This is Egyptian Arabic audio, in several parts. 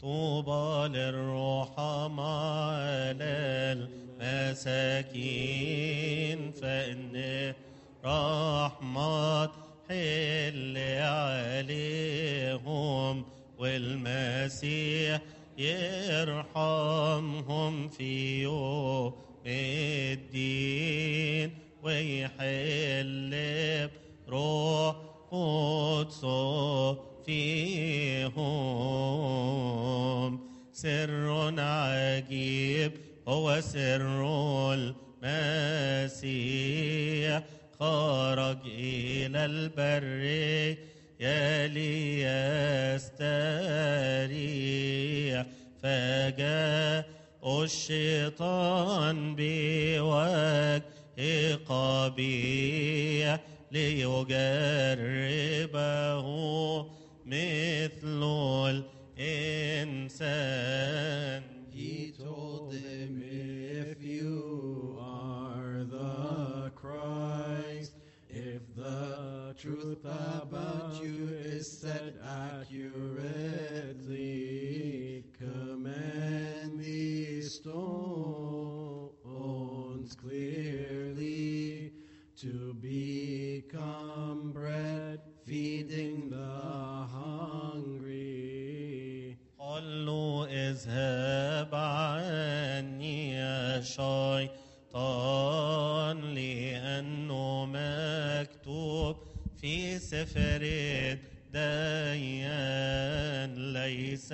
طوبى للرحماء المساكين فإن رحمة حل عليهم والمسيح يرحمهم في يوم الدين ويحل بروح قدسه فيهم سر عجيب هو سر المسيح خرج إلى البر ليستريح فجاء الشيطان بوجه قبيح ليجربه مثل الإنسان He told them, If you are the Christ, if the truth about you is said accurately, command these stones clearly to become bread, feeding the hungry. قال له اذهب عني يا شيطان لأنه مكتوب في سفر الديان ليس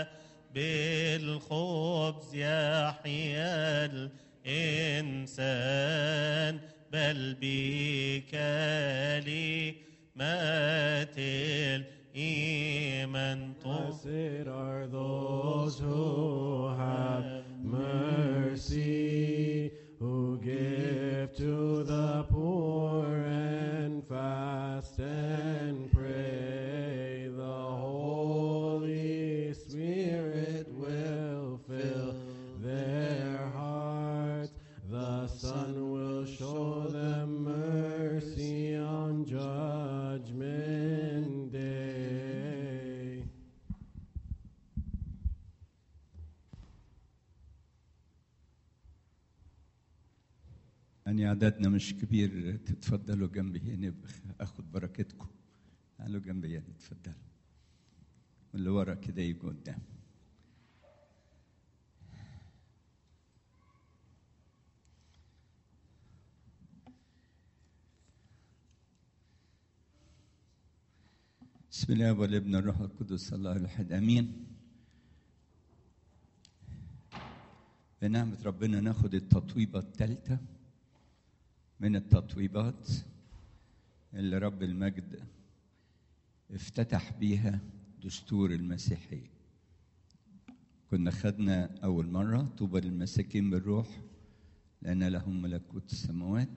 بالخبز يحيا الإنسان بل بكلمات الإيمان Blessed are those who have mercy, who give to the poor and fast and pray. The Holy Spirit will fill their hearts. The Son will show them mercy on Judgment Day. يعني عددنا مش كبير تتفضلوا جنبي هنا اخد بركتكم تعالوا جنبي هنا اتفضلوا واللي ورا كده يجوا قدام بسم الله والابن الروح القدس الله الواحد امين بنعمة ربنا ناخد التطويبة الثالثة من التطويبات اللي رب المجد افتتح بيها دستور المسيحية كنا خدنا أول مرة طوبى للمساكين بالروح لأن لهم ملكوت السماوات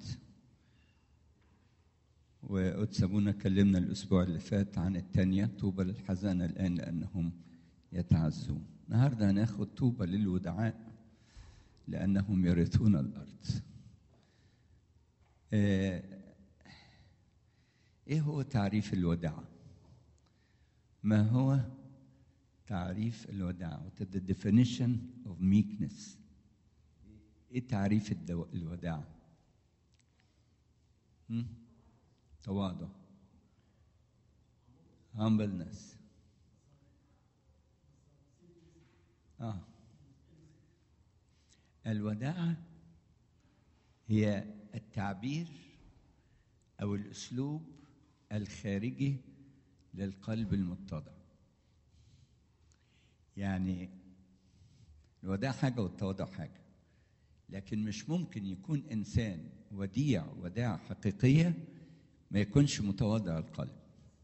وقدس أبونا كلمنا الأسبوع اللي فات عن التانية طوبى للحزانة الآن لأنهم يتعزون النهاردة هناخد طوبى للودعاء لأنهم يرثون الأرض آه، ايه هو تعريف الوداعة؟ ما هو تعريف الوداعة؟ What is the definition of meekness؟ ايه تعريف الدو... الوداعة؟ هم؟ تواضع humbleness اه الوداعة هي التعبير او الاسلوب الخارجي للقلب المتضع يعني الوداع حاجه والتواضع حاجه لكن مش ممكن يكون انسان وديع وداع حقيقيه ما يكونش متواضع القلب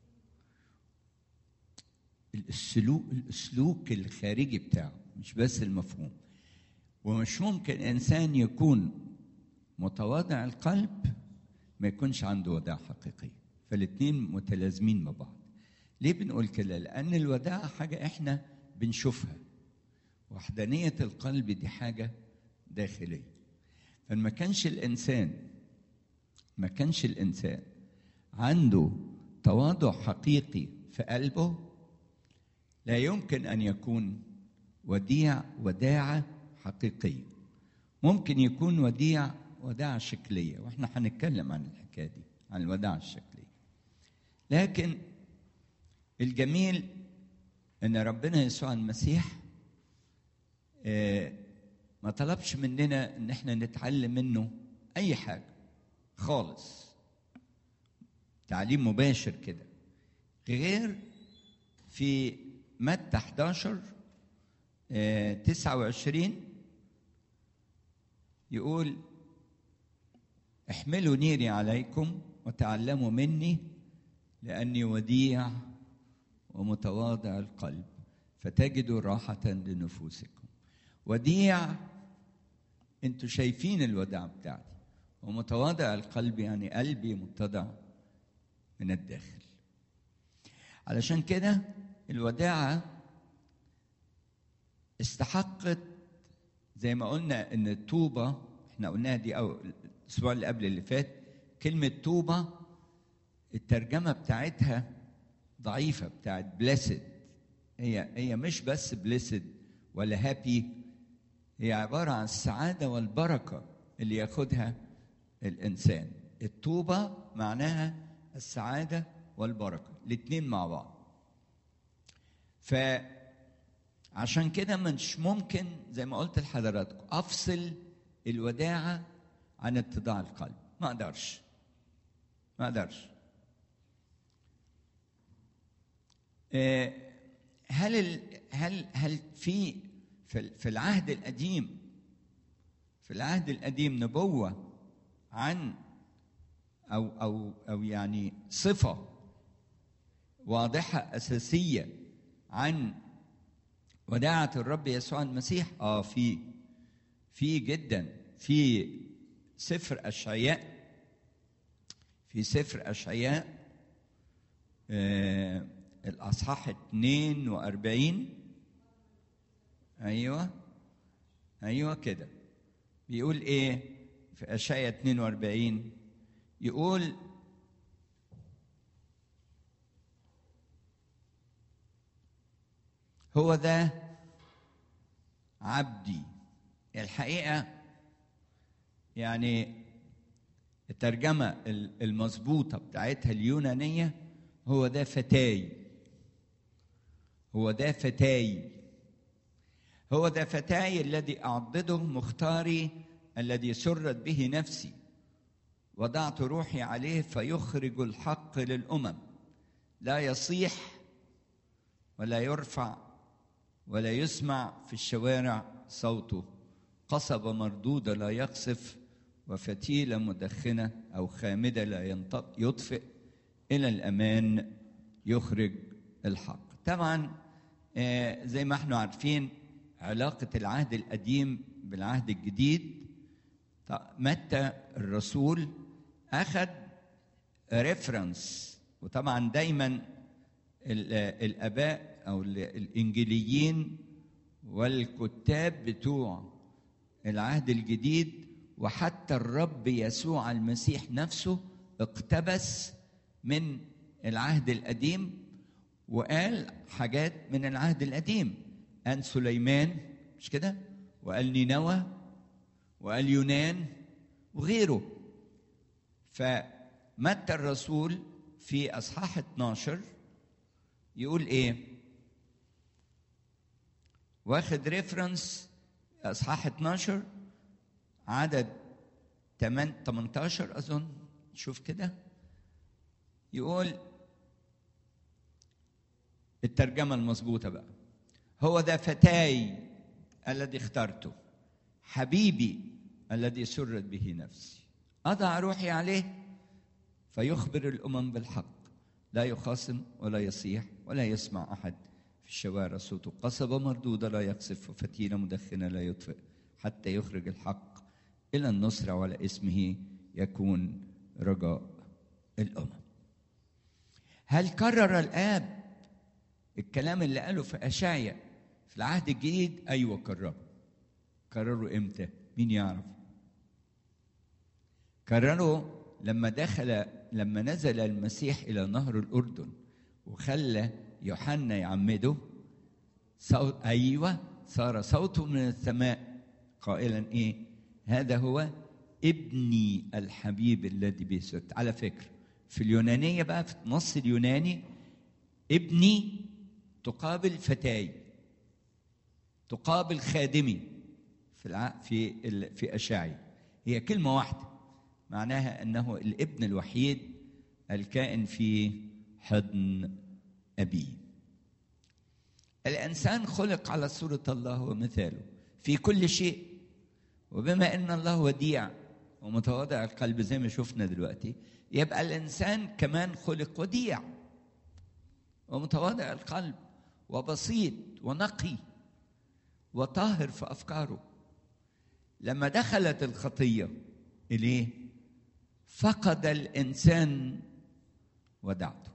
السلوك الاسلوك الخارجي بتاعه مش بس المفهوم ومش ممكن انسان يكون متواضع القلب ما يكونش عنده وداع حقيقي فالاثنين متلازمين مع بعض ليه بنقول كده لان الوداعة حاجة احنا بنشوفها وحدانية القلب دي حاجة داخلية فما كانش الانسان ما كانش الانسان عنده تواضع حقيقي في قلبه لا يمكن ان يكون وديع وداعة حقيقية ممكن يكون وديع وداعة شكلية واحنا هنتكلم عن الحكاية دي عن الوداعة الشكلية لكن الجميل ان ربنا يسوع المسيح آه، ما طلبش مننا ان احنا نتعلم منه اي حاجه خالص تعليم مباشر كده غير في متى 11 آه، 29 يقول احملوا نيري عليكم وتعلموا مني لاني وديع ومتواضع القلب فتجدوا راحة لنفوسكم وديع انتوا شايفين الوداع بتاعتي ومتواضع القلب يعني قلبي متضع من الداخل علشان كده الوداعة استحقت زي ما قلنا ان الطوبة احنا قلناها دي او الاسبوع اللي قبل اللي فات كلمة طوبة الترجمة بتاعتها ضعيفة بتاعت بليسد هي هي مش بس بليسد ولا هابي هي عبارة عن السعادة والبركة اللي ياخدها الإنسان الطوبة معناها السعادة والبركة الاتنين مع بعض فعشان كده مش ممكن زي ما قلت لحضراتكم أفصل الوداعة عن اتضاع القلب ما أقدرش ما أقدرش آه، هل ال هل هل في في ال- في العهد القديم في العهد القديم نبوة عن أو أو أو يعني صفة واضحة أساسية عن وداعة الرب يسوع المسيح؟ آه في في جدا في سفر أشعياء في سفر أشعياء آه الأصحاح 42 أيوه أيوه كده بيقول إيه في أشعياء 42 يقول هو ده عبدي الحقيقة يعني الترجمة المظبوطة بتاعتها اليونانية هو ده فتاي هو ده فتاي هو ده فتاي الذي أعضده مختاري الذي سرت به نفسي وضعت روحي عليه فيخرج الحق للأمم لا يصيح ولا يرفع ولا يسمع في الشوارع صوته قصبة مردودة لا يقصف وفتيلة مدخنة أو خامدة لا ينطق يطفئ إلى الأمان يخرج الحق طبعا آه، زي ما احنا عارفين علاقة العهد القديم بالعهد الجديد ط- متى الرسول أخذ ريفرنس وطبعا دايما ال- الآباء أو ال- الإنجيليين والكتاب بتوع العهد الجديد وحتى الرب يسوع المسيح نفسه اقتبس من العهد القديم وقال حاجات من العهد القديم قال سليمان مش كده وقال نينوى وقال يونان وغيره فمتى الرسول في اصحاح 12 يقول ايه واخد ريفرنس اصحاح 12 عدد 8 18 اظن شوف كده يقول الترجمة المظبوطة بقى هو ده فتاي الذي اخترته حبيبي الذي سرت به نفسي أضع روحي عليه فيخبر الأمم بالحق لا يخاصم ولا يصيح ولا يسمع أحد في الشوارع صوته قصبة مردودة لا يقصف وفتيلة مدخنة لا يطفئ حتى يخرج الحق إلى النصرة وعلى اسمه يكون رجاء الأمم هل كرر الآب الكلام اللي قاله في أشعيا في العهد الجديد أيوة كرره كرره إمتى مين يعرف كرره لما دخل لما نزل المسيح إلى نهر الأردن وخلى يوحنا يعمده صوت أيوة صار صوته من السماء قائلا ايه هذا هو ابني الحبيب الذي به سرت على فكره في اليونانيه بقى في النص اليوناني ابني تقابل فتاي تقابل خادمي في الع... في ال... في اشاعي هي كلمه واحده معناها انه الابن الوحيد الكائن في حضن ابيه الانسان خلق على صوره الله ومثاله في كل شيء وبما ان الله وديع ومتواضع القلب زي ما شفنا دلوقتي يبقى الانسان كمان خلق وديع ومتواضع القلب وبسيط ونقي وطاهر في افكاره لما دخلت الخطيه اليه فقد الانسان ودعته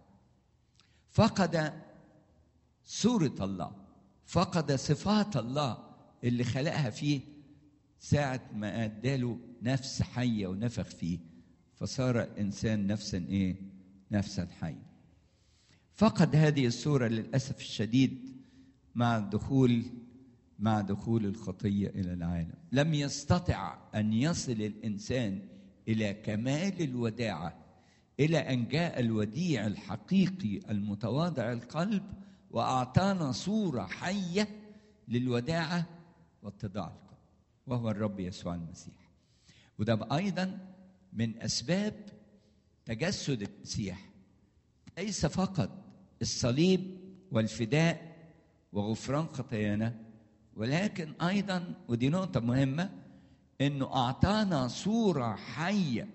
فقد صوره الله فقد صفات الله اللي خلقها فيه ساعة ما اداله نفس حية ونفخ فيه فصار الإنسان نفسا إيه؟ نفسا حية فقد هذه الصورة للأسف الشديد مع الدخول مع دخول الخطية إلى العالم لم يستطع أن يصل الإنسان إلى كمال الوداعة إلى أن جاء الوديع الحقيقي المتواضع القلب وأعطانا صورة حية للوداعة واتضاع القلب وهو الرب يسوع المسيح وده أيضا من أسباب تجسد المسيح ليس فقط الصليب والفداء وغفران خطايانا ولكن ايضا ودي نقطه مهمه انه اعطانا صوره حيه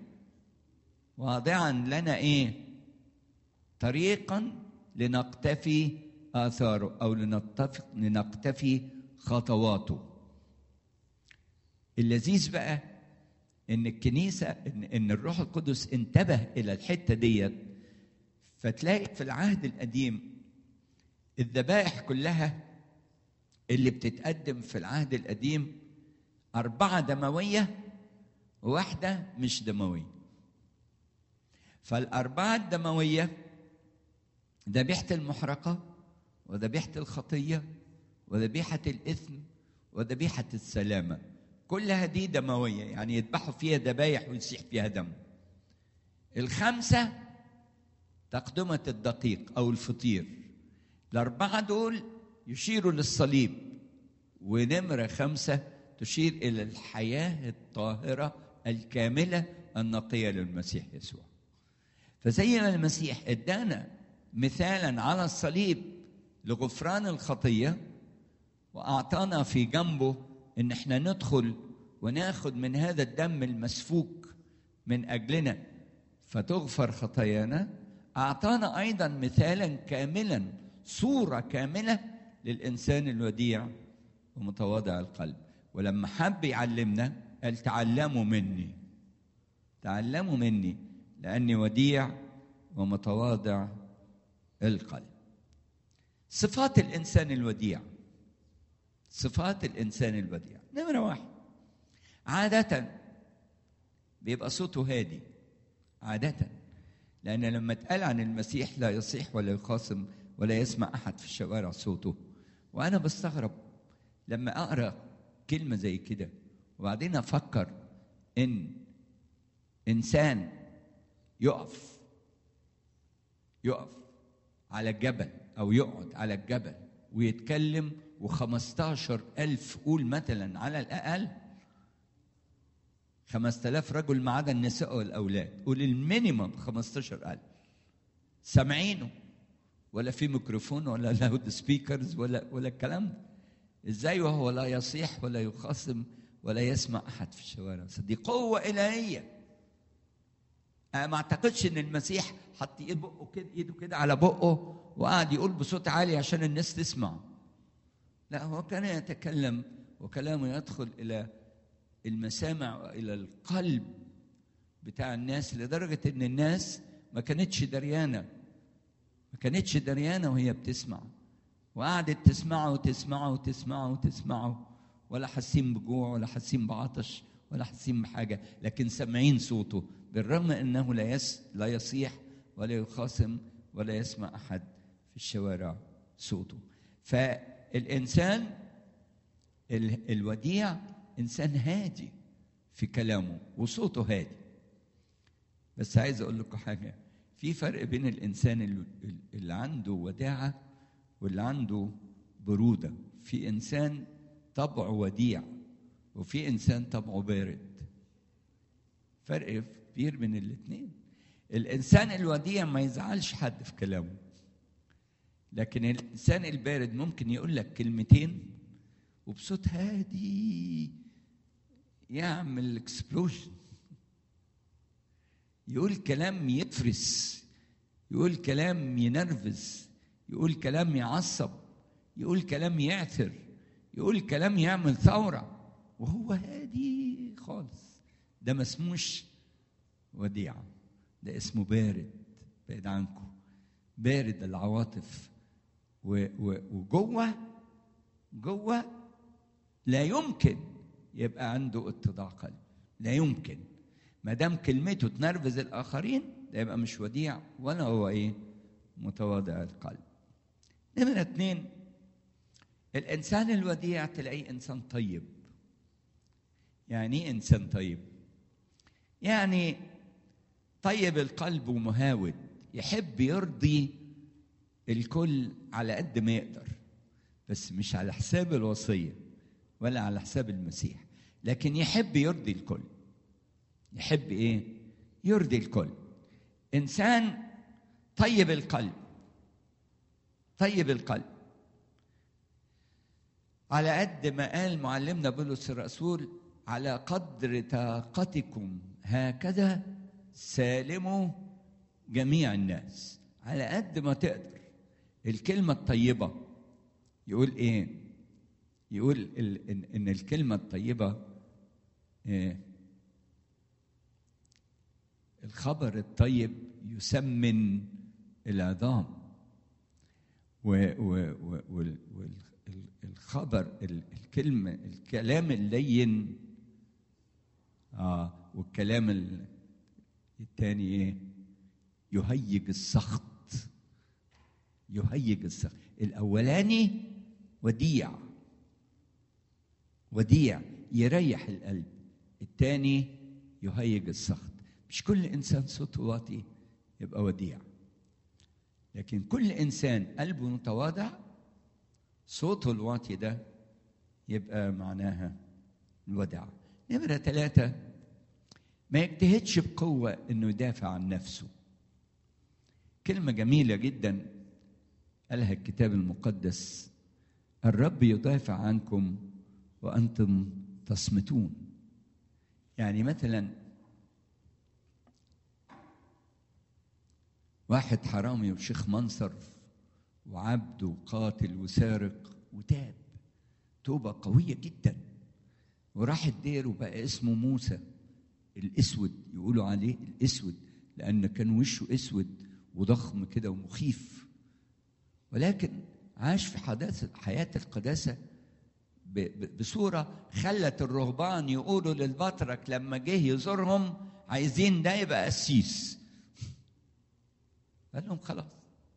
واضعا لنا ايه طريقا لنقتفي اثاره او لنتفق لنقتفي خطواته اللذيذ بقى ان الكنيسه ان, إن الروح القدس انتبه الى الحته ديت فتلاقي في العهد القديم الذبائح كلها اللي بتتقدم في العهد القديم أربعة دموية وواحدة مش دموية فالأربعة الدموية ذبيحة المحرقة وذبيحة الخطية وذبيحة الإثم وذبيحة السلامة كلها دي دموية يعني يذبحوا فيها ذبايح ويسيح فيها دم الخمسة تقدمة الدقيق أو الفطير الأربعة دول يشيروا للصليب ونمرة خمسة تشير إلى الحياة الطاهرة الكاملة النقية للمسيح يسوع فزي ما المسيح ادانا مثالا على الصليب لغفران الخطية وأعطانا في جنبه إن احنا ندخل وناخد من هذا الدم المسفوك من أجلنا فتغفر خطايانا أعطانا أيضا مثالا كاملا صورة كاملة للإنسان الوديع ومتواضع القلب ولما حب يعلمنا قال تعلموا مني تعلموا مني لأني وديع ومتواضع القلب صفات الإنسان الوديع صفات الإنسان الوديع نمرة واحد عادة بيبقى صوته هادي عادة لأن لما اتقال عن المسيح لا يصيح ولا يخاصم ولا يسمع أحد في الشوارع صوته وأنا بستغرب لما أقرأ كلمة زي كده وبعدين أفكر إن إنسان يقف يقف على الجبل أو يقعد على الجبل ويتكلم وخمستاشر ألف قول مثلا على الأقل خمسة آلاف رجل ما عدا النساء والأولاد قول المينيمم خمستاشر ألف سامعينه ولا في ميكروفون ولا لاود سبيكرز ولا ولا الكلام ده ازاي وهو لا يصيح ولا يخاصم ولا يسمع احد في الشوارع دي قوه الهيه أنا ما اعتقدش ان المسيح حط ايد بقه كده ايده كده على بقه وقعد يقول بصوت عالي عشان الناس تسمع لا هو كان يتكلم وكلامه يدخل الى المسامع والى القلب بتاع الناس لدرجه ان الناس ما كانتش دريانه ما كانتش دريانه وهي بتسمع وقعدت تسمعه وتسمعه وتسمعه وتسمعه ولا حاسين بجوع ولا حاسين بعطش ولا حاسين بحاجه لكن سامعين صوته بالرغم انه لا يس لا يصيح ولا يخاصم ولا يسمع احد في الشوارع صوته فالانسان ال- الوديع انسان هادي في كلامه وصوته هادي بس عايز اقول لكم حاجه في فرق بين الانسان اللي, اللي عنده وداعه واللي عنده بروده في انسان طبعه وديع وفي انسان طبعه بارد فرق كبير بين الاثنين الانسان الوديع ما يزعلش حد في كلامه لكن الانسان البارد ممكن يقول لك كلمتين وبصوت هادي يعمل اكسبلوجن يقول كلام يفرس يقول كلام ينرفز يقول كلام يعصب يقول كلام يعثر يقول كلام يعمل ثورة وهو هادي خالص ده ما اسموش وديعة ده اسمه بارد بعيد عنكم بارد العواطف و- و- وجوه جوه لا يمكن يبقى عنده اتضاع قلب لا يمكن ما دام كلمته تنرفز الاخرين ده يبقى مش وديع ولا هو ايه متواضع القلب نمرة اتنين الانسان الوديع تلاقيه انسان طيب يعني ايه انسان طيب يعني طيب القلب ومهاود يحب يرضي الكل على قد ما يقدر بس مش على حساب الوصيه ولا على حساب المسيح لكن يحب يرضي الكل يحب ايه يرضي الكل انسان طيب القلب طيب القلب على قد ما قال معلمنا بولس الرسول على قدر طاقتكم هكذا سالموا جميع الناس على قد ما تقدر الكلمة الطيبة يقول ايه يقول ال- ان إن الكلمة الطيبة إيه الخبر الطيب يسمن العظام والخبر الكلمة الكلام اللين اه والكلام ال- التاني ايه يهيج السخط يهيج السخط الاولاني وديع وديع يريح القلب التاني يهيج السخط مش كل انسان صوته واطي يبقى وديع لكن كل انسان قلبه متواضع صوته الواطي ده يبقى معناها الوداع نمرة ثلاثة ما يجتهدش بقوة انه يدافع عن نفسه كلمة جميلة جدا قالها الكتاب المقدس الرب يدافع عنكم وانتم تصمتون يعني مثلا واحد حرامي وشيخ منصر وعبد وقاتل وسارق وتاب توبة قوية جدا وراح الدير وبقى اسمه موسى الاسود يقولوا عليه الاسود لان كان وشه اسود وضخم كده ومخيف ولكن عاش في حداثة حياة القداسة ب- ب- بصورة خلت الرهبان يقولوا للبطرك لما جه يزورهم عايزين ده يبقى قسيس قال لهم خلاص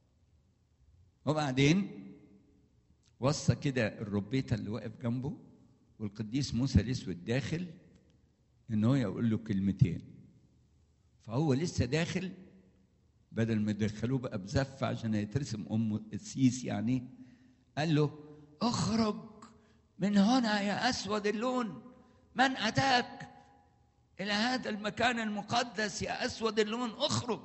وبعدين وصى كده الربيته اللي واقف جنبه والقديس موسى الاسود داخل ان هو يقول له كلمتين فهو لسه داخل بدل ما يدخلوه بقى بزف عشان يترسم ام السيس يعني قال له اخرج من هنا يا اسود اللون من اتاك الى هذا المكان المقدس يا اسود اللون اخرج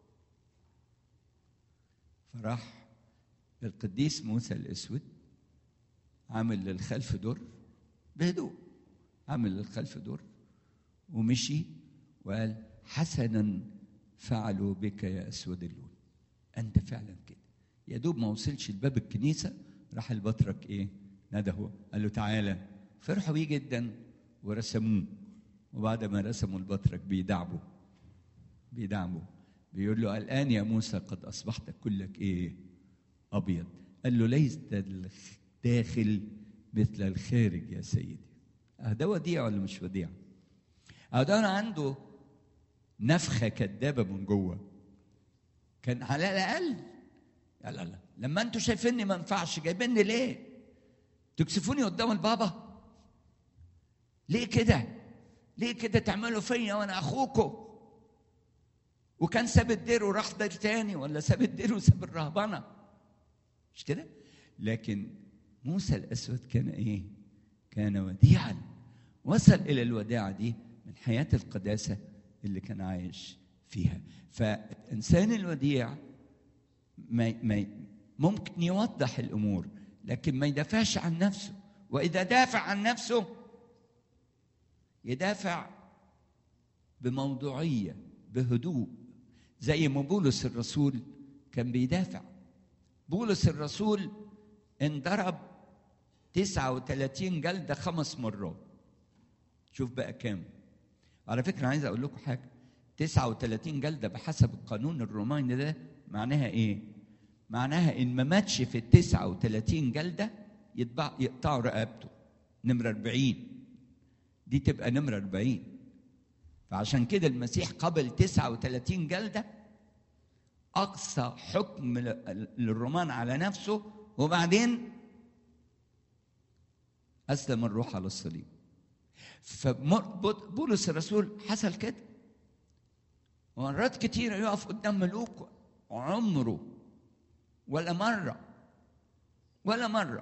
فراح القديس موسى الاسود عامل للخلف دور بهدوء عامل للخلف دور ومشي وقال حسنا فعلوا بك يا اسود اللون انت فعلا كده يا دوب ما وصلش لباب الكنيسه راح البطرك ايه نده قال له تعالى فرحوا بيه جدا ورسموه وبعد ما رسموا البطرك بيدعبوا بيدعبوا بيقول له الان يا موسى قد اصبحت كلك ايه ابيض قال له ليس الداخل مثل الخارج يا سيدي اه ده وديع ولا مش وديع اه ده عنده نفخه كدابه من جوه كان على الاقل لا لا لا لما انتوا شايفيني ما ينفعش جايبيني ليه تكسفوني قدام البابا ليه كده ليه كده تعملوا فيا وانا اخوكم وكان ساب الدير وراح دير تاني ولا ساب الدير وساب الرهبنه مش كده لكن موسى الاسود كان ايه كان وديعا وصل الى الوداعه دي من حياه القداسه اللي كان عايش فيها فالانسان الوديع ما ما ممكن يوضح الامور لكن ما يدافعش عن نفسه واذا دافع عن نفسه يدافع بموضوعيه بهدوء زي ما بولس الرسول كان بيدافع بولس الرسول انضرب 39 جلده خمس مرات شوف بقى كام على فكره عايز اقول لكم حاجه 39 جلده بحسب القانون الروماني ده معناها ايه؟ معناها ان ما ماتش في ال 39 جلده يتبع يقطعوا رقبته نمره 40 دي تبقى نمره 40 فعشان كده المسيح قبل 39 جلده اقصى حكم للرومان على نفسه وبعدين اسلم الروح على الصليب فبولس الرسول حصل كده مرات كتيرة يقف قدام ملوك عمره ولا مرة ولا مرة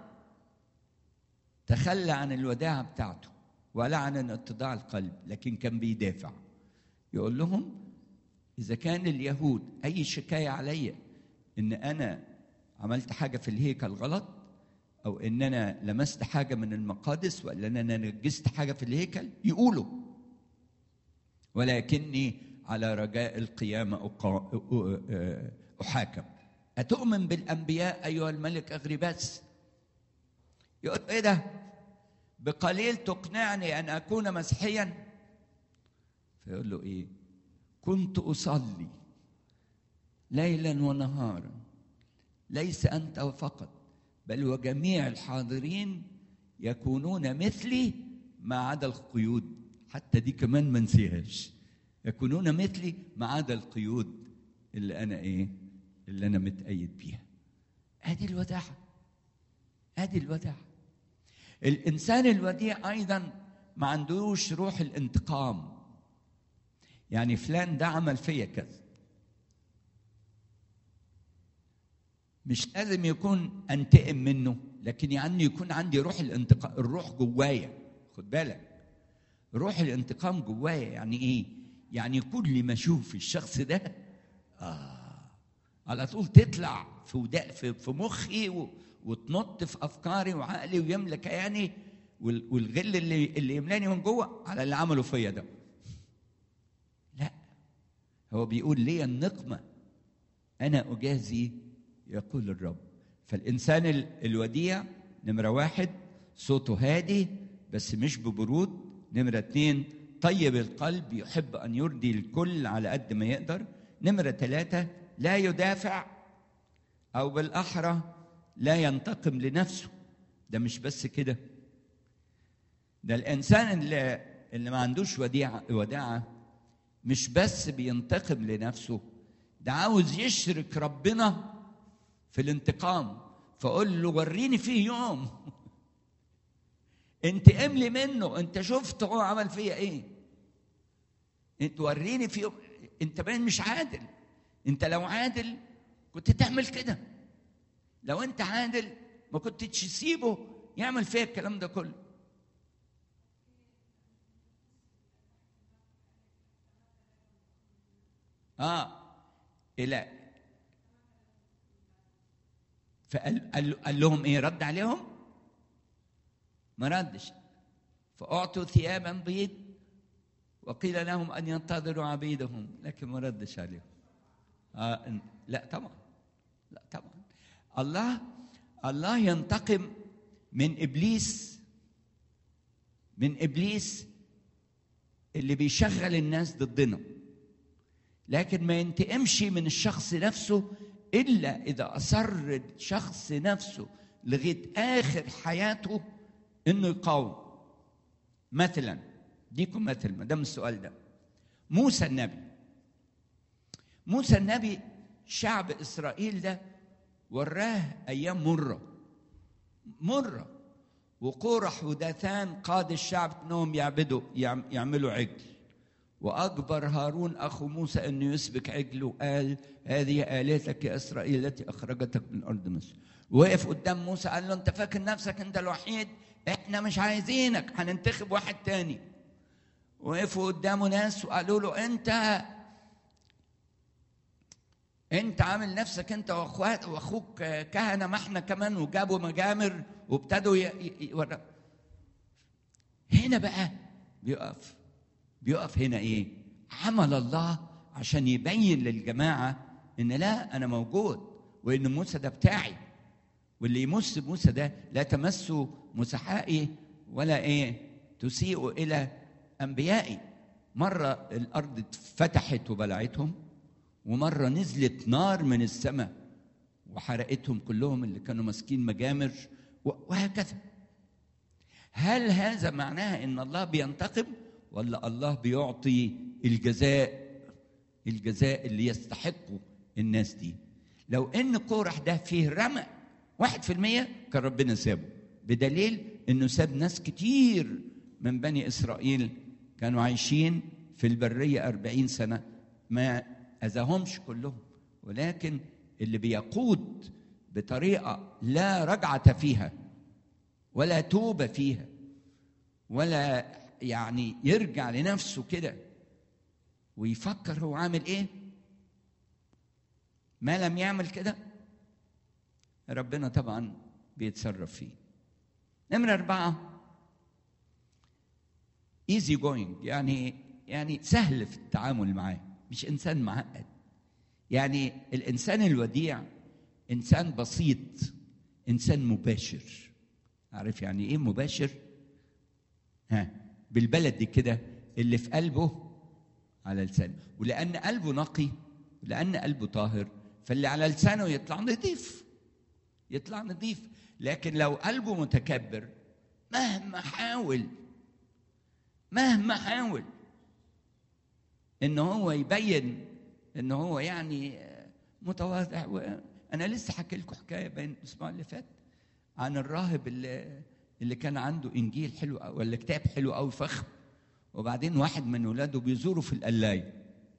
تخلى عن الوداعة بتاعته ولا عن اتضاع القلب لكن كان بيدافع يقول لهم إذا كان اليهود أي شكاية عليا إن أنا عملت حاجة في الهيكل غلط أو إن أنا لمست حاجة من المقادس ولا إن أنا نجست حاجة في الهيكل يقولوا ولكني على رجاء القيامة أحاكم أتؤمن بالأنبياء أيها الملك أغرباس يقول إيه ده بقليل تقنعني أن أكون مسيحيا فيقول له إيه كنت أصلي ليلا ونهارا ليس أنت فقط بل وجميع الحاضرين يكونون مثلي ما عدا القيود حتى دي كمان ما نسيهاش يكونون مثلي ما عدا القيود اللي انا ايه اللي انا متأيد بيها ادي الوداعة ادي الوداعة الانسان الوديع ايضا ما عندوش روح الانتقام يعني فلان ده عمل فيا كذا مش لازم يكون انتقم منه لكن يعني يكون عندي روح الانتقام الروح جوايا خد بالك روح الانتقام جوايا يعني ايه يعني كل ما اشوف الشخص ده آه على طول تطلع في ودا في, في مخي و... وتنط في افكاري وعقلي ويملى كياني وال... والغل اللي اللي يملاني من جوه على اللي عمله فيا ده لا هو بيقول لي النقمه انا اجازي يقول الرب فالانسان ال... الوديع نمره واحد صوته هادي بس مش ببرود نمره اتنين طيب القلب يحب أن يرضي الكل على قد ما يقدر نمرة ثلاثة لا يدافع أو بالأحرى لا ينتقم لنفسه ده مش بس كده ده الإنسان اللي, اللي ما عندوش وديعة وداعة مش بس بينتقم لنفسه ده عاوز يشرك ربنا في الانتقام فقول له وريني فيه يوم انتقم لي منه انت شفت هو عمل فيا ايه انت وريني في انت باين مش عادل انت لو عادل كنت تعمل كده لو انت عادل ما كنتش تسيبه يعمل فيا الكلام ده كله اه الى فقال قال, قال لهم ايه رد عليهم ما ردش فأعطوا ثيابا بيض وقيل لهم أن ينتظروا عبيدهم لكن ما ردش عليهم آه لا طبعا لا طبعا الله الله ينتقم من إبليس من إبليس اللي بيشغل الناس ضدنا لكن ما ينتقمش من الشخص نفسه إلا إذا أصر الشخص نفسه لغاية آخر حياته انه يقاوم مثلا ديكم مثل ما دام السؤال ده موسى النبي موسى النبي شعب اسرائيل ده وراه ايام مره مره وقورح وداثان قاد الشعب انهم يعبدوا يعم- يعملوا عجل واجبر هارون اخو موسى انه يسبك عجل وقال هذه الهتك يا اسرائيل التي اخرجتك من ارض مصر وقف قدام موسى قال له انت فاكر نفسك انت الوحيد احنا مش عايزينك هننتخب واحد تاني وقفوا قدامه ناس وقالوا له انت انت عامل نفسك انت واخوات واخوك كهنه ما احنا كمان وجابوا مجامر وابتدوا ي... ي... يورا- هنا بقى بيقف بيقف هنا ايه عمل الله عشان يبين للجماعه ان لا انا موجود وان موسى ده بتاعي واللي يمس موسى ده لا تمسوا مسحائي ولا ايه تسيئوا الى انبيائي مره الارض اتفتحت وبلعتهم ومره نزلت نار من السماء وحرقتهم كلهم اللي كانوا ماسكين مجامر و- وهكذا هل هذا معناها ان الله بينتقم ولا الله بيعطي الجزاء الجزاء اللي يستحقه الناس دي لو ان قورح ده فيه رمى واحد في المية كان ربنا سابه بدليل انه ساب ناس كتير من بني اسرائيل كانوا عايشين في البرية أربعين سنة ما أذاهمش كلهم ولكن اللي بيقود بطريقة لا رجعة فيها ولا توبة فيها ولا يعني يرجع لنفسه كده ويفكر هو عامل ايه ما لم يعمل كده ربنا طبعا بيتصرف فيه نمرة أربعة ايزي جوينج يعني يعني سهل في التعامل معاه مش إنسان معقد يعني الإنسان الوديع إنسان بسيط إنسان مباشر عارف يعني إيه مباشر؟ ها بالبلدي كده اللي في قلبه على لسانه ولأن قلبه نقي ولأن قلبه طاهر فاللي على لسانه يطلع نظيف يطلع نظيف لكن لو قلبه متكبر مهما حاول مهما حاول ان هو يبين ان هو يعني متواضع انا لسه حكي لكم حكايه بين الاسبوع اللي فات عن الراهب اللي اللي كان عنده انجيل حلو أوي ولا كتاب حلو قوي فخم وبعدين واحد من ولاده بيزوره في القلايه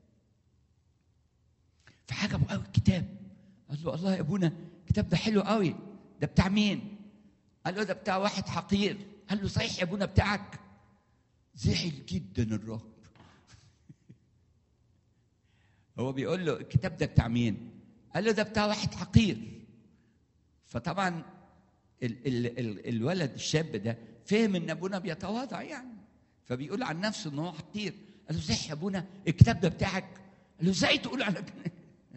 فعجبه قوي الكتاب قال له الله يا ابونا الكتاب ده حلو قوي ده بتاع مين قال له ده بتاع واحد حقير قال له صحيح يا ابونا بتاعك زعل جدا الراهب هو بيقول له الكتاب ده بتاع مين قال له ده بتاع واحد حقير فطبعا ال ال ال الولد الشاب ده فهم ان ابونا بيتواضع يعني فبيقول عن نفسه ان هو حقير قال له صح يا ابونا الكتاب ده بتاعك قال له ازاي تقول على كده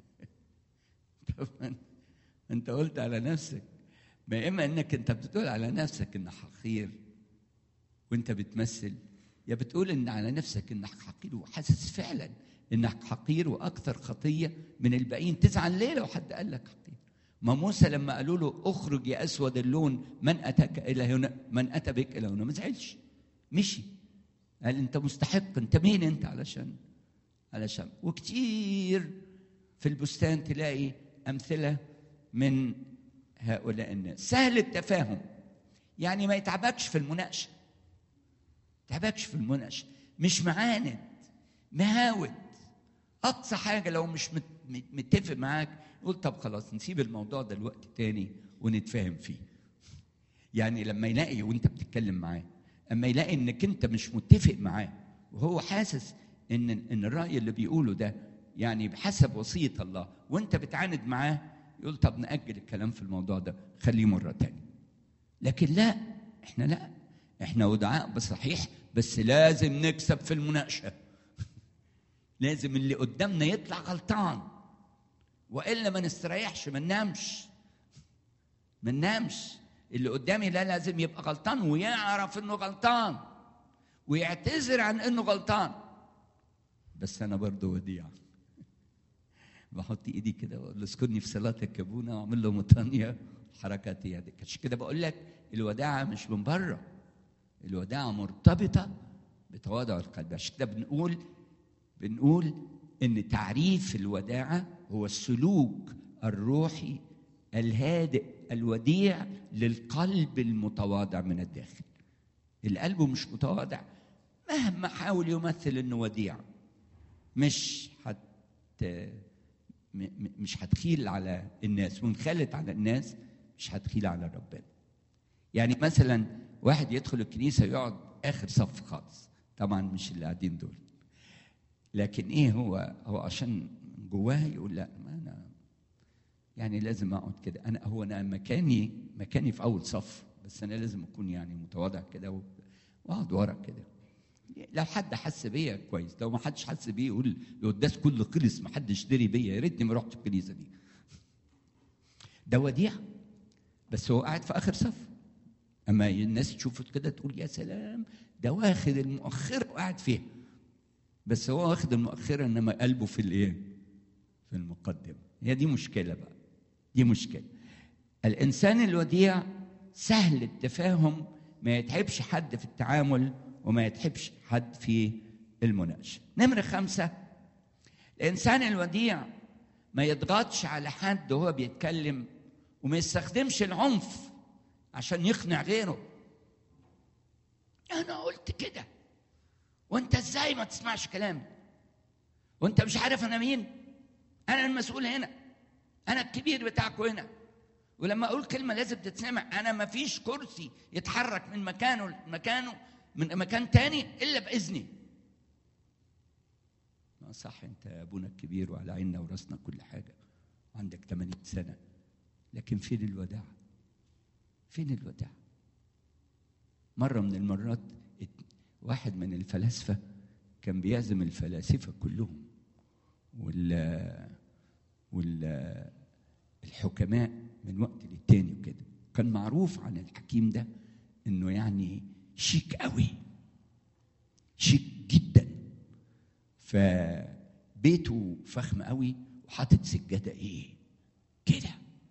طبعا انت قلت على نفسك ما اما انك انت بتقول على نفسك انك حقير وانت بتمثل يا بتقول ان على نفسك انك حقير وحاسس فعلا انك حقير واكثر خطيه من الباقيين تزعل ليه لو حد قال لك حقير ما موسى لما قالوا له اخرج يا اسود اللون من اتاك الى هنا من اتى بك الى هنا ما زعلش مشي قال انت مستحق انت مين انت علشان علشان وكتير في البستان تلاقي امثله من هؤلاء الناس سهل التفاهم يعني ما يتعبكش في المناقشه تعبكش في المناقشه مش معاند مهاود اقصى حاجه لو مش متفق معاك يقول طب خلاص نسيب الموضوع ده لوقت تاني ونتفاهم فيه يعني لما يلاقي وانت بتتكلم معاه اما يلاقي انك انت مش متفق معاه وهو حاسس ان ان الراي اللي بيقوله ده يعني بحسب وصيه الله وانت بتعاند معاه يقول طب ناجل الكلام في الموضوع ده خليه مره تانية لكن لا احنا لا احنا ودعاء بصحيح بس لازم نكسب في المناقشه لازم اللي قدامنا يطلع غلطان والا ما نستريحش ما ننامش ما ننامش اللي قدامي لا لازم يبقى غلطان ويعرف انه غلطان ويعتذر عن انه غلطان بس انا برضه وديع بحط ايدي كده واقول له اسكني في صلاتك يا ابونا واعمل له مطانيه حركات يدك عشان كده بقول لك الوداعه مش من بره الوداعه مرتبطه بتواضع القلب عشان كده بنقول بنقول ان تعريف الوداعه هو السلوك الروحي الهادئ الوديع للقلب المتواضع من الداخل القلب مش متواضع مهما حاول يمثل انه وديع مش هت م- م- مش هتخيل على الناس وانخلت على الناس مش هتخيل على ربنا يعني مثلا واحد يدخل الكنيسه يقعد اخر صف خالص طبعا مش اللي قاعدين دول لكن ايه هو هو عشان جواه يقول لا ما انا يعني لازم اقعد كده انا هو انا مكاني مكاني في اول صف بس انا لازم اكون يعني متواضع كده و- واقعد ورا كده لو حد حس بيا كويس لو ما حدش حس بيا يقول القداس كله خلص ما حدش دري بيا يا ريتني ما رحت الكنيسه دي ده وديع بس هو قاعد في اخر صف اما الناس تشوفه كده تقول يا سلام ده واخد المؤخره وقاعد فيها بس هو واخد المؤخره انما قلبه في الايه في المقدمه هي دي مشكله بقى دي مشكله الانسان الوديع سهل التفاهم ما يتعبش حد في التعامل وما يتعبش حد في المناقشه نمره خمسه الانسان الوديع ما يضغطش على حد وهو بيتكلم وما يستخدمش العنف عشان يقنع غيره انا قلت كده وانت ازاي ما تسمعش كلامي وانت مش عارف انا مين انا المسؤول هنا انا الكبير بتاعكم هنا ولما اقول كلمه لازم تتسمع انا ما فيش كرسي يتحرك من مكانه لمكانه من مكان تاني الا باذني ما صح انت ابونا الكبير وعلى عيننا وراسنا كل حاجه وعندك 80 سنه لكن فين الوداع فين الوداع مره من المرات ات- واحد من الفلاسفه كان بيعزم الفلاسفه كلهم وال وال الحكماء من وقت للتاني وكده كان معروف عن الحكيم ده انه يعني شيك قوي شيك جدا فبيته فخم قوي وحاطط سجاده ايه كده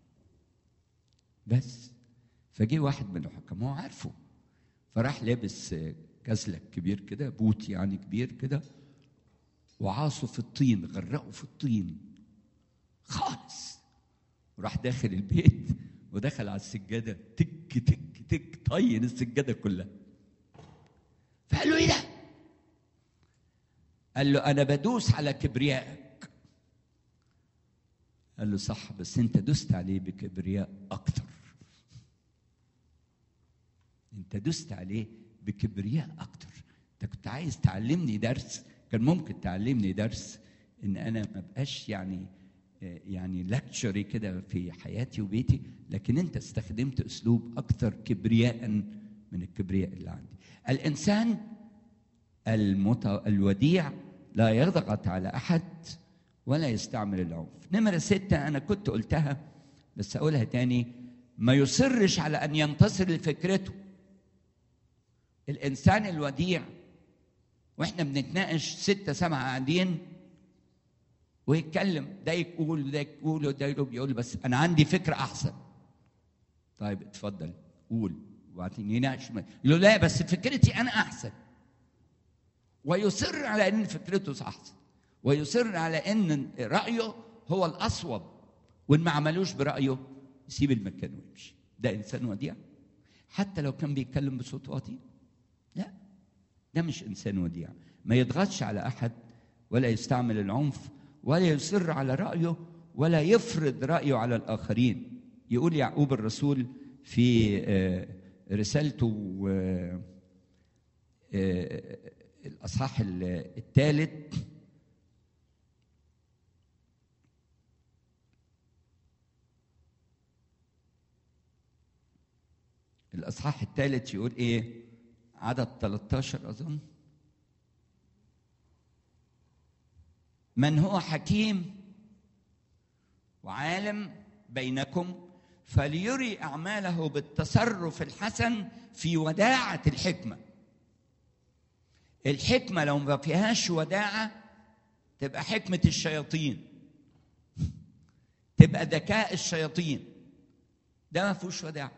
بس فجه واحد من الحكام هو عارفه فراح لابس كسلك كبير كده بوت يعني كبير كده وعاصه في الطين غرقه في الطين خالص وراح داخل البيت ودخل على السجاده تك تك تك طين السجاده كلها فقال له ايه ده؟ قال له انا بدوس على كبريائك قال له صح بس انت دست عليه بكبرياء اكثر انت دست عليه بكبرياء اكتر انت كنت عايز تعلمني درس كان ممكن تعلمني درس ان انا ما بقاش يعني يعني لاكتشري كده في حياتي وبيتي لكن انت استخدمت اسلوب اكثر كبرياء من الكبرياء اللي عندي الانسان المت... الوديع لا يضغط على احد ولا يستعمل العنف نمرة ستة أنا كنت قلتها بس أقولها تاني ما يصرش على أن ينتصر لفكرته الإنسان الوديع وإحنا بنتناقش ستة سبعة قاعدين ويتكلم ده يقول وده يقول وده يقول بيقول بس أنا عندي فكرة أحسن طيب اتفضل قول وبعدين يناقش يقول له لا بس فكرتي أنا أحسن ويصر على أن فكرته أحسن ويصر على ان رايه هو الاصوب وان ما عملوش برايه يسيب المكان ويمشي ده انسان وديع حتى لو كان بيتكلم بصوت واطي لا ده مش انسان وديع ما يضغطش على احد ولا يستعمل العنف ولا يصر على رايه ولا يفرض رايه على الاخرين يقول يعقوب الرسول في رسالته الاصحاح الثالث الإصحاح الثالث يقول إيه؟ عدد 13 أظن من هو حكيم وعالم بينكم فليري أعماله بالتصرف الحسن في وداعة الحكمة الحكمة لو ما فيهاش وداعة تبقى حكمة الشياطين تبقى ذكاء الشياطين ده ما فيهوش وداعه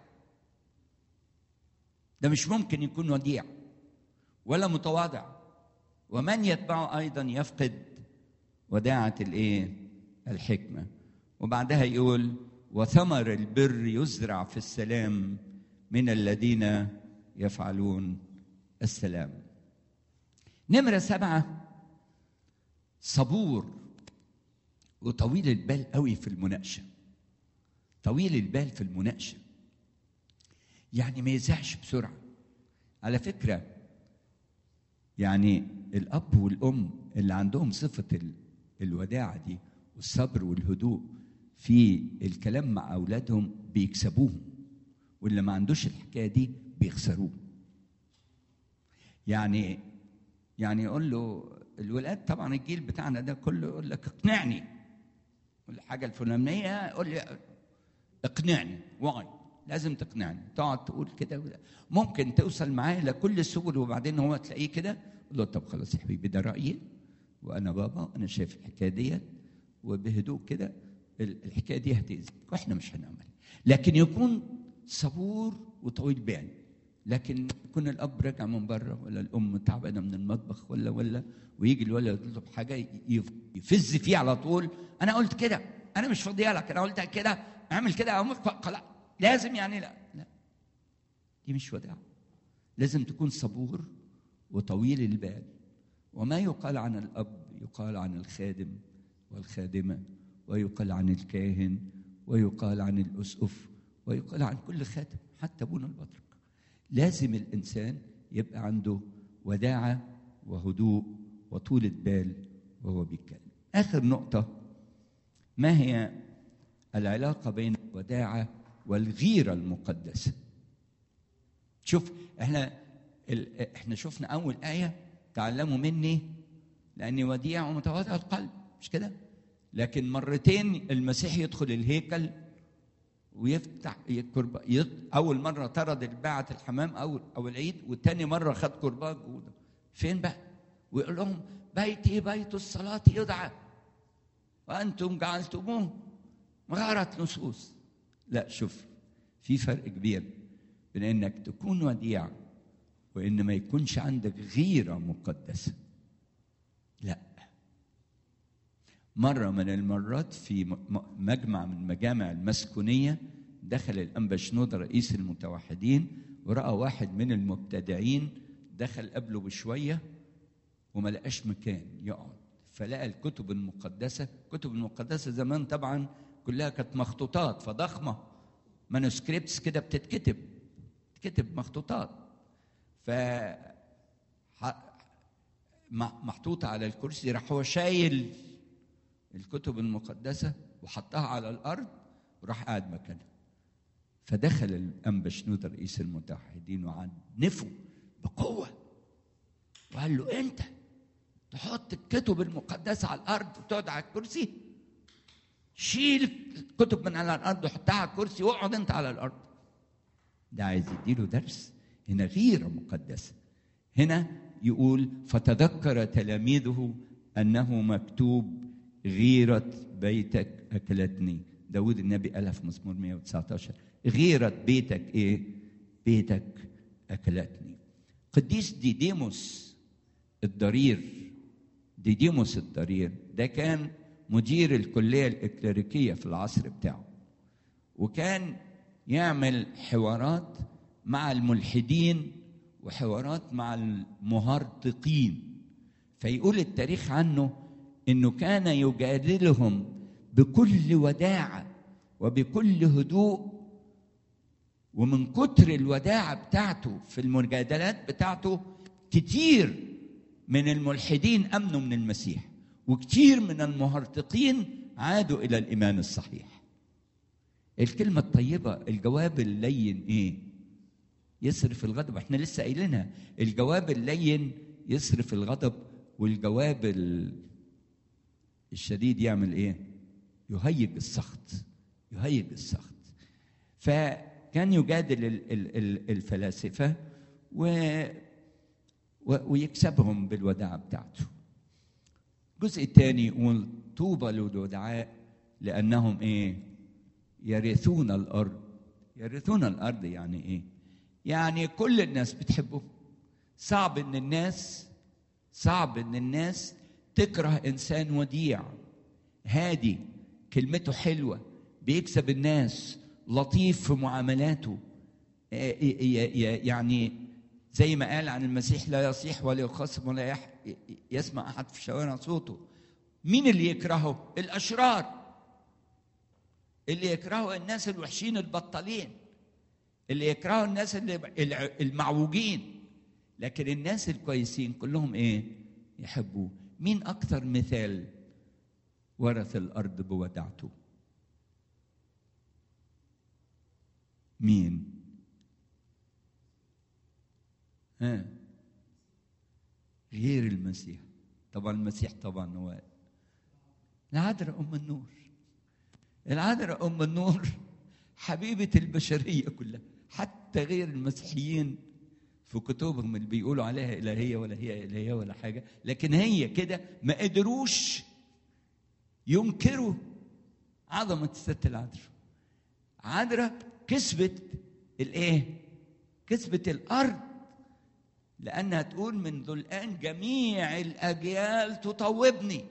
ده مش ممكن يكون وديع ولا متواضع ومن يتبعه ايضا يفقد وداعه الايه الحكمه وبعدها يقول وثمر البر يزرع في السلام من الذين يفعلون السلام نمرة سبعة صبور وطويل البال قوي في المناقشة طويل البال في المناقشة يعني ما يزعش بسرعة على فكرة يعني الأب والأم اللي عندهم صفة ال- الوداعة دي والصبر والهدوء في الكلام مع أولادهم بيكسبوهم واللي ما عندوش الحكاية دي بيخسروه يعني يعني يقول له الولاد طبعا الجيل بتاعنا ده كله يقول لك اقنعني الحاجة الفلانية قول لي اقنعني واي لازم تقنعني تقعد تقول كده ولا- ممكن توصل معاه لكل السبل وبعدين هو تلاقيه كده قول له طب خلاص يا حبيبي ده رأيي وانا بابا انا شايف الحكايه ديت وبهدوء كده ال- الحكايه دي هتأذيك واحنا مش هنعمل لكن يكون صبور وطويل بال لكن يكون الاب راجع من بره ولا الام تعبانه من المطبخ ولا ولا ويجي الولد يطلب حاجه يف- يفز فيه على طول انا قلت كده انا مش فاضيه لك انا قلت كده اعمل كده أو خلاص لازم يعني لا لا دي مش وداع لازم تكون صبور وطويل البال وما يقال عن الاب يقال عن الخادم والخادمه ويقال عن الكاهن ويقال عن الاسقف ويقال عن كل خادم حتى ابونا البطرك لازم الانسان يبقى عنده وداعه وهدوء وطولة بال وهو بيتكلم اخر نقطه ما هي العلاقه بين الوداعه والغيره المقدسه شوف احنا ال... احنا شفنا اول ايه تعلموا مني لاني وديع ومتواضع القلب مش كده لكن مرتين المسيح يدخل الهيكل ويفتح الكرب... يط... اول مره طرد الباعة الحمام او او العيد والتاني مره خد كرباج جوده فين بقى ويقول لهم بيتي بيت الصلاه يدعى وانتم جعلتموه مغاره نصوص لا شوف في فرق كبير بين انك تكون وديع وان ما يكونش عندك غيره مقدسه لا مره من المرات في م- م- مجمع من مجامع المسكونيه دخل الانبا شنود رئيس المتوحدين وراى واحد من المبتدعين دخل قبله بشويه وما لقاش مكان يقعد فلقى الكتب المقدسه الكتب المقدسه زمان طبعا كلها كانت مخطوطات فضخمه مانuscripts كده بتتكتب تكتب مخطوطات ف ح- م- محطوطه على الكرسي راح هو شايل الكتب المقدسه وحطها على الارض وراح قاعد مكانها فدخل الانبا شنود رئيس المتوحدين وعنفه بقوه وقال له انت تحط الكتب المقدسه على الارض وتقعد على الكرسي شيل الكتب من على الارض وحطها على الكرسي واقعد انت على الارض ده عايز يديله درس هنا غيره مقدسه هنا يقول فتذكر تلاميذه انه مكتوب غيره بيتك اكلتني داود النبي قالها في مزمور 119 غيره بيتك ايه بيتك اكلتني قديس ديديموس الضرير ديديموس الضرير ده كان مدير الكليه الاكليريكيه في العصر بتاعه وكان يعمل حوارات مع الملحدين وحوارات مع المهرطقين فيقول التاريخ عنه انه كان يجادلهم بكل وداعه وبكل هدوء ومن كتر الوداعه بتاعته في المجادلات بتاعته كتير من الملحدين امنوا من المسيح وكتير من المهرطقين عادوا الى الايمان الصحيح الكلمة الطيبة الجواب اللين ايه؟ يصرف الغضب احنا لسه قايلينها الجواب اللين يصرف الغضب والجواب ال- الشديد يعمل ايه؟ يهيج السخط يهيج السخط فكان يجادل ال- ال- ال- الفلاسفة و و- ويكسبهم بالوداعة بتاعته الجزء الثاني يقول طوبى للودعاء لأنهم إيه؟ يرثون الأرض يرثون الأرض يعني إيه؟ يعني كل الناس بتحبه صعب إن الناس صعب إن الناس تكره إنسان وديع هادي كلمته حلوة بيكسب الناس لطيف في معاملاته آه، ي- ي- يعني زي ما قال عن المسيح لا يصيح ولا يخصم ولا يح يسمع احد في شوارع صوته مين اللي يكرهه الاشرار اللي يكرهوا الناس الوحشين البطالين اللي يكرهوا الناس اللي الع- المعوجين لكن الناس الكويسين كلهم ايه يحبوه مين اكثر مثال ورث الارض بودعته مين ها غير المسيح طبعا المسيح طبعا هو العذراء ام النور العذراء ام النور حبيبه البشريه كلها حتى غير المسيحيين في كتبهم اللي بيقولوا عليها الهيه ولا هي الهيه ولا حاجه لكن هي كده ما قدروش ينكروا عظمه الست العذراء عذراء كسبت الايه كسبت الارض لانها تقول منذ الان جميع الاجيال تطوبني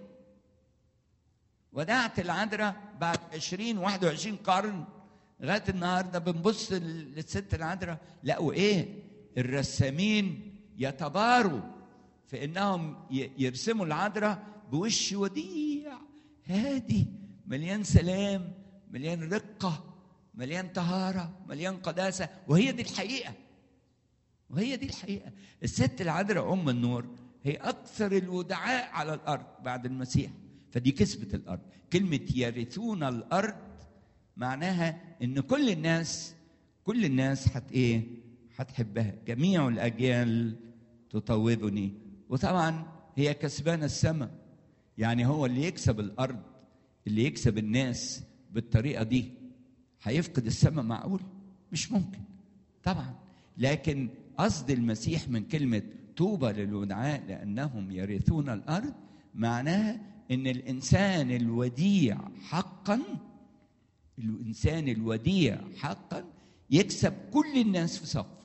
ودعت العذراء بعد 20 21 قرن لغايه النهارده بنبص للست العذراء لقوا ايه؟ الرسامين يتباروا في انهم ي- يرسموا العذراء بوش وديع هادي مليان سلام مليان رقه مليان طهاره مليان قداسه وهي دي الحقيقه وهي دي الحقيقه الست العذراء ام النور هي اكثر الودعاء على الارض بعد المسيح فدي كسبت الارض كلمه يرثون الارض معناها ان كل الناس كل الناس حت ايه هتحبها جميع الاجيال تطوبني وطبعا هي كسبانه السماء يعني هو اللي يكسب الارض اللي يكسب الناس بالطريقه دي هيفقد السماء معقول مش ممكن طبعا لكن قصد المسيح من كلمه طوبى للودعاء لانهم يرثون الارض معناها ان الانسان الوديع حقا الانسان الوديع حقا يكسب كل الناس في صفه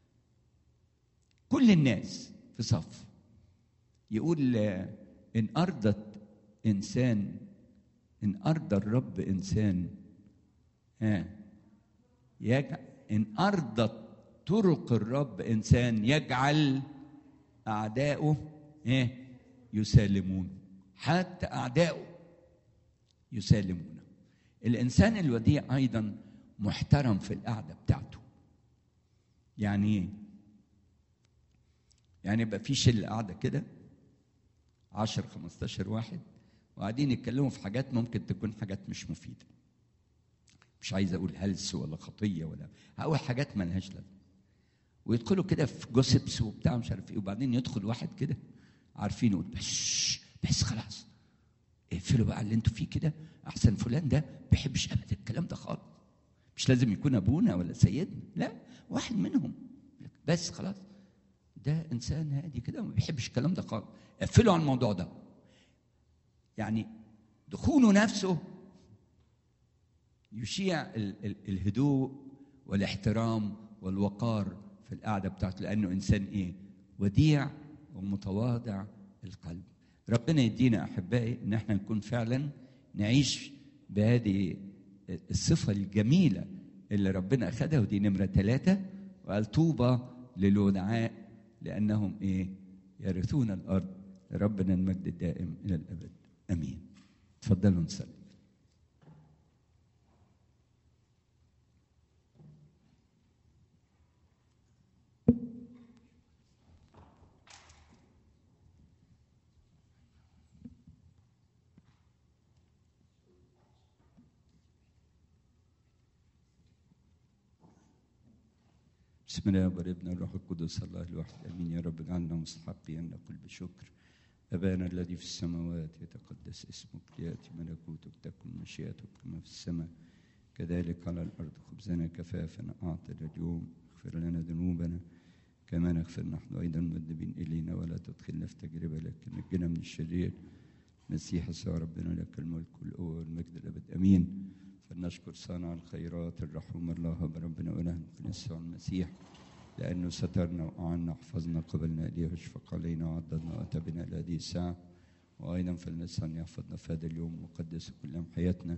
كل الناس في صف يقول آه، ان ارضت انسان ان ارضى الرب انسان ها يجعل ان ارضت طرق الرب انسان يجعل اعداؤه ايه يسالمون حتى اعداؤه يسالمونه الانسان الوديع ايضا محترم في القعده بتاعته يعني ايه يعني يبقى في شله قاعده كده 10 15 واحد وقاعدين يتكلموا في حاجات ممكن تكون حاجات مش مفيده مش عايز اقول هلس ولا خطيه ولا هقول حاجات ملهاش لازمه ويدخلوا كده في جوسبس وبتاع مش عارف ايه وبعدين يدخل واحد كده عارفين يقول بس بس خلاص اقفلوا بقى اللي انتوا فيه كده احسن فلان ده بيحبش ابدا الكلام ده خالص مش لازم يكون ابونا ولا سيدنا لا واحد منهم بس خلاص ده انسان هادي كده ما بيحبش الكلام ده خالص قفلوا على الموضوع ده يعني دخوله نفسه يشيع ال- ال- الهدوء والاحترام والوقار في القعده بتاعته لانه انسان ايه؟ وديع ومتواضع القلب. ربنا يدينا احبائي ان احنا نكون فعلا نعيش بهذه الصفه الجميله اللي ربنا اخذها ودي نمره ثلاثه وقال طوبى للودعاء لانهم ايه؟ يرثون الارض ربنا المجد الدائم الى الابد امين. تفضلوا نصلي. بسم الله والابن والروح القدس الله الواحد امين يا رب اجعلنا مستحقين ان نقول بشكر ابانا الذي في السماوات يتقدس اسمك لياتي ملكوتك تكن مشيئتك كما في السماء كذلك على الارض خبزنا كفافنا اعطنا اليوم اغفر لنا ذنوبنا كما نغفر نحن ايضا المذنبين الينا ولا تدخلنا في تجربه لكن نجنا من الشرير مسيح يسوع ربنا لك الملك والقوه والمجد الابد امين فلنشكر صانع الخيرات الرحوم الله بربنا ولهنا يسوع المسيح لأنه سترنا وأعنا وحفظنا قبلنا إليه واشفق علينا وعضدنا وأتى بنا إلى هذه الساعة وأيضا فلنسأل أن يحفظنا في هذا اليوم وقدس كل أيام حياتنا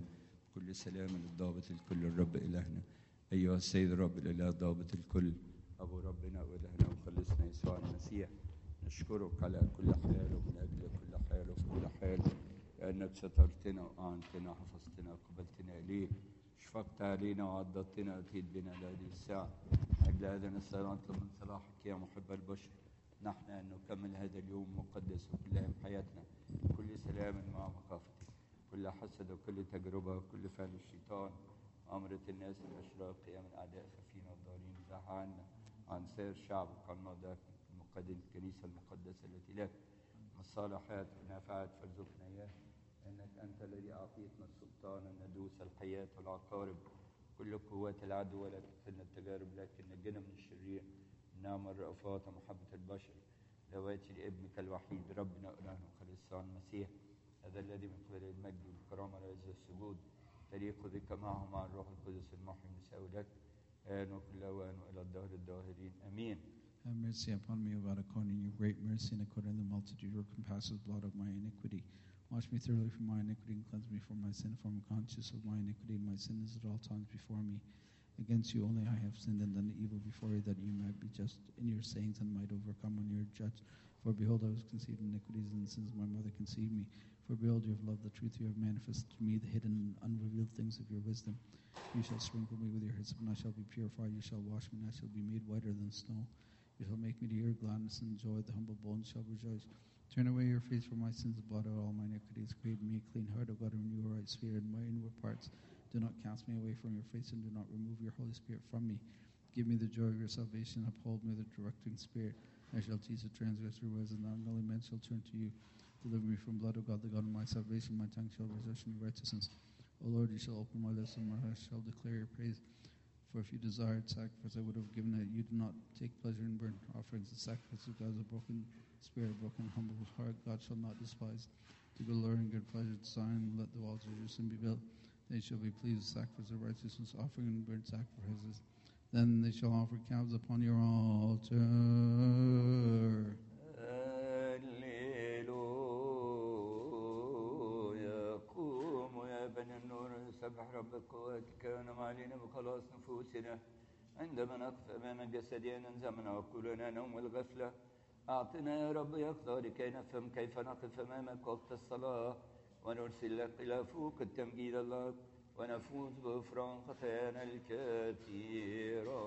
كل سلام للضابط الكل الرب إلهنا أيها السيد الرب الإله ضابط الكل أبو ربنا وإلهنا وخلصنا يسوع المسيح نشكرك على كل حال ومن أجل كل حال وفي كل حال لأنك سترتنا وأعنتنا حفظتنا وقبلتنا إليك شفقت علينا وعضدتنا وأتيت بنا لهذه الساعة من أجل هذا نسأل نطلب من صلاحك يا محب البشر نحن أن نكمل هذا اليوم مقدس وكل أيام حياتنا كل سلام مع مخافتك كل حسد وكل تجربة وكل فعل الشيطان أمرة الناس الأشرار قيام الأعداء ففينا الضالين زح عنا عن سير شعبك عن موضعك المقدس الكنيسة المقدسة التي لك مصالحات ونافعات فارزقنا إياه إنك أنت الذي أعطيتنا السلطان أن ندوس الحياة والعقارب كل قوات العدو ولا تدخلنا التجارب لكن نجنا من الشرير النعمة الرأفات ومحبة البشر لواتي لابنك الوحيد ربنا إلهنا وخلصنا المسيح هذا الذي من قبل المجد والكرامة والعز والسجود تليق بك معه مع الروح القدس المحيي المساوي لك آن وكل أوان وإلى الدهر الداهرين آمين Have mercy upon me, O God, according to your great mercy and according to the multitude of your compasses, blot out my iniquity. Wash me thoroughly from my iniquity and cleanse me from my sin, for I am conscious of my iniquity, and my sin is at all times before me. Against you only I have sinned and done evil before you, that you might be just in your sayings and might overcome when you are judged. For behold, I was conceived in iniquities, and sins my mother conceived me. For behold, you have loved the truth, you have manifested to me the hidden and unrevealed things of your wisdom. You shall sprinkle me with your hyssop, and I shall be purified. You shall wash me, and I shall be made whiter than snow. You shall make me to hear gladness and joy. The humble bones shall rejoice. Turn away your face from my sins, blot out all my iniquities. Create in me a clean heart, O God, and renew a right spirit in my inward parts. Do not cast me away from your face, and do not remove your Holy Spirit from me. Give me the joy of your salvation. Uphold me with a directing spirit. I shall teach the transgressor your ways, and the ungodly men shall turn to you. Deliver me from blood, O God, the God of my salvation. My tongue shall rejoice in your righteousness. O Lord, you shall open my lips, and my heart shall declare your praise. For if you desired sacrifice, I would have given it. You do not take pleasure in burnt offerings. The sacrifice of God is a broken spirit, broken, humble heart. God shall not despise. To good Lord and good pleasure design, let the walls of Jerusalem be built. They shall be pleased with sacrifice of righteousness, offering and burnt sacrifices. Then they shall offer calves upon your altar. هللويا قوموا يا بني النور سبح رب القوات كان علينا بخلاص نفوسنا عندما نقف امام جسدنا ننزمنا وقولنا نوم الغفله اعطنا يا رب يقظه لكي نفهم كيف نقف امامك وقت الصلاه ونرسل لك الى فوق التمجيد الله ونفوز بغفران خطايانا الكثيره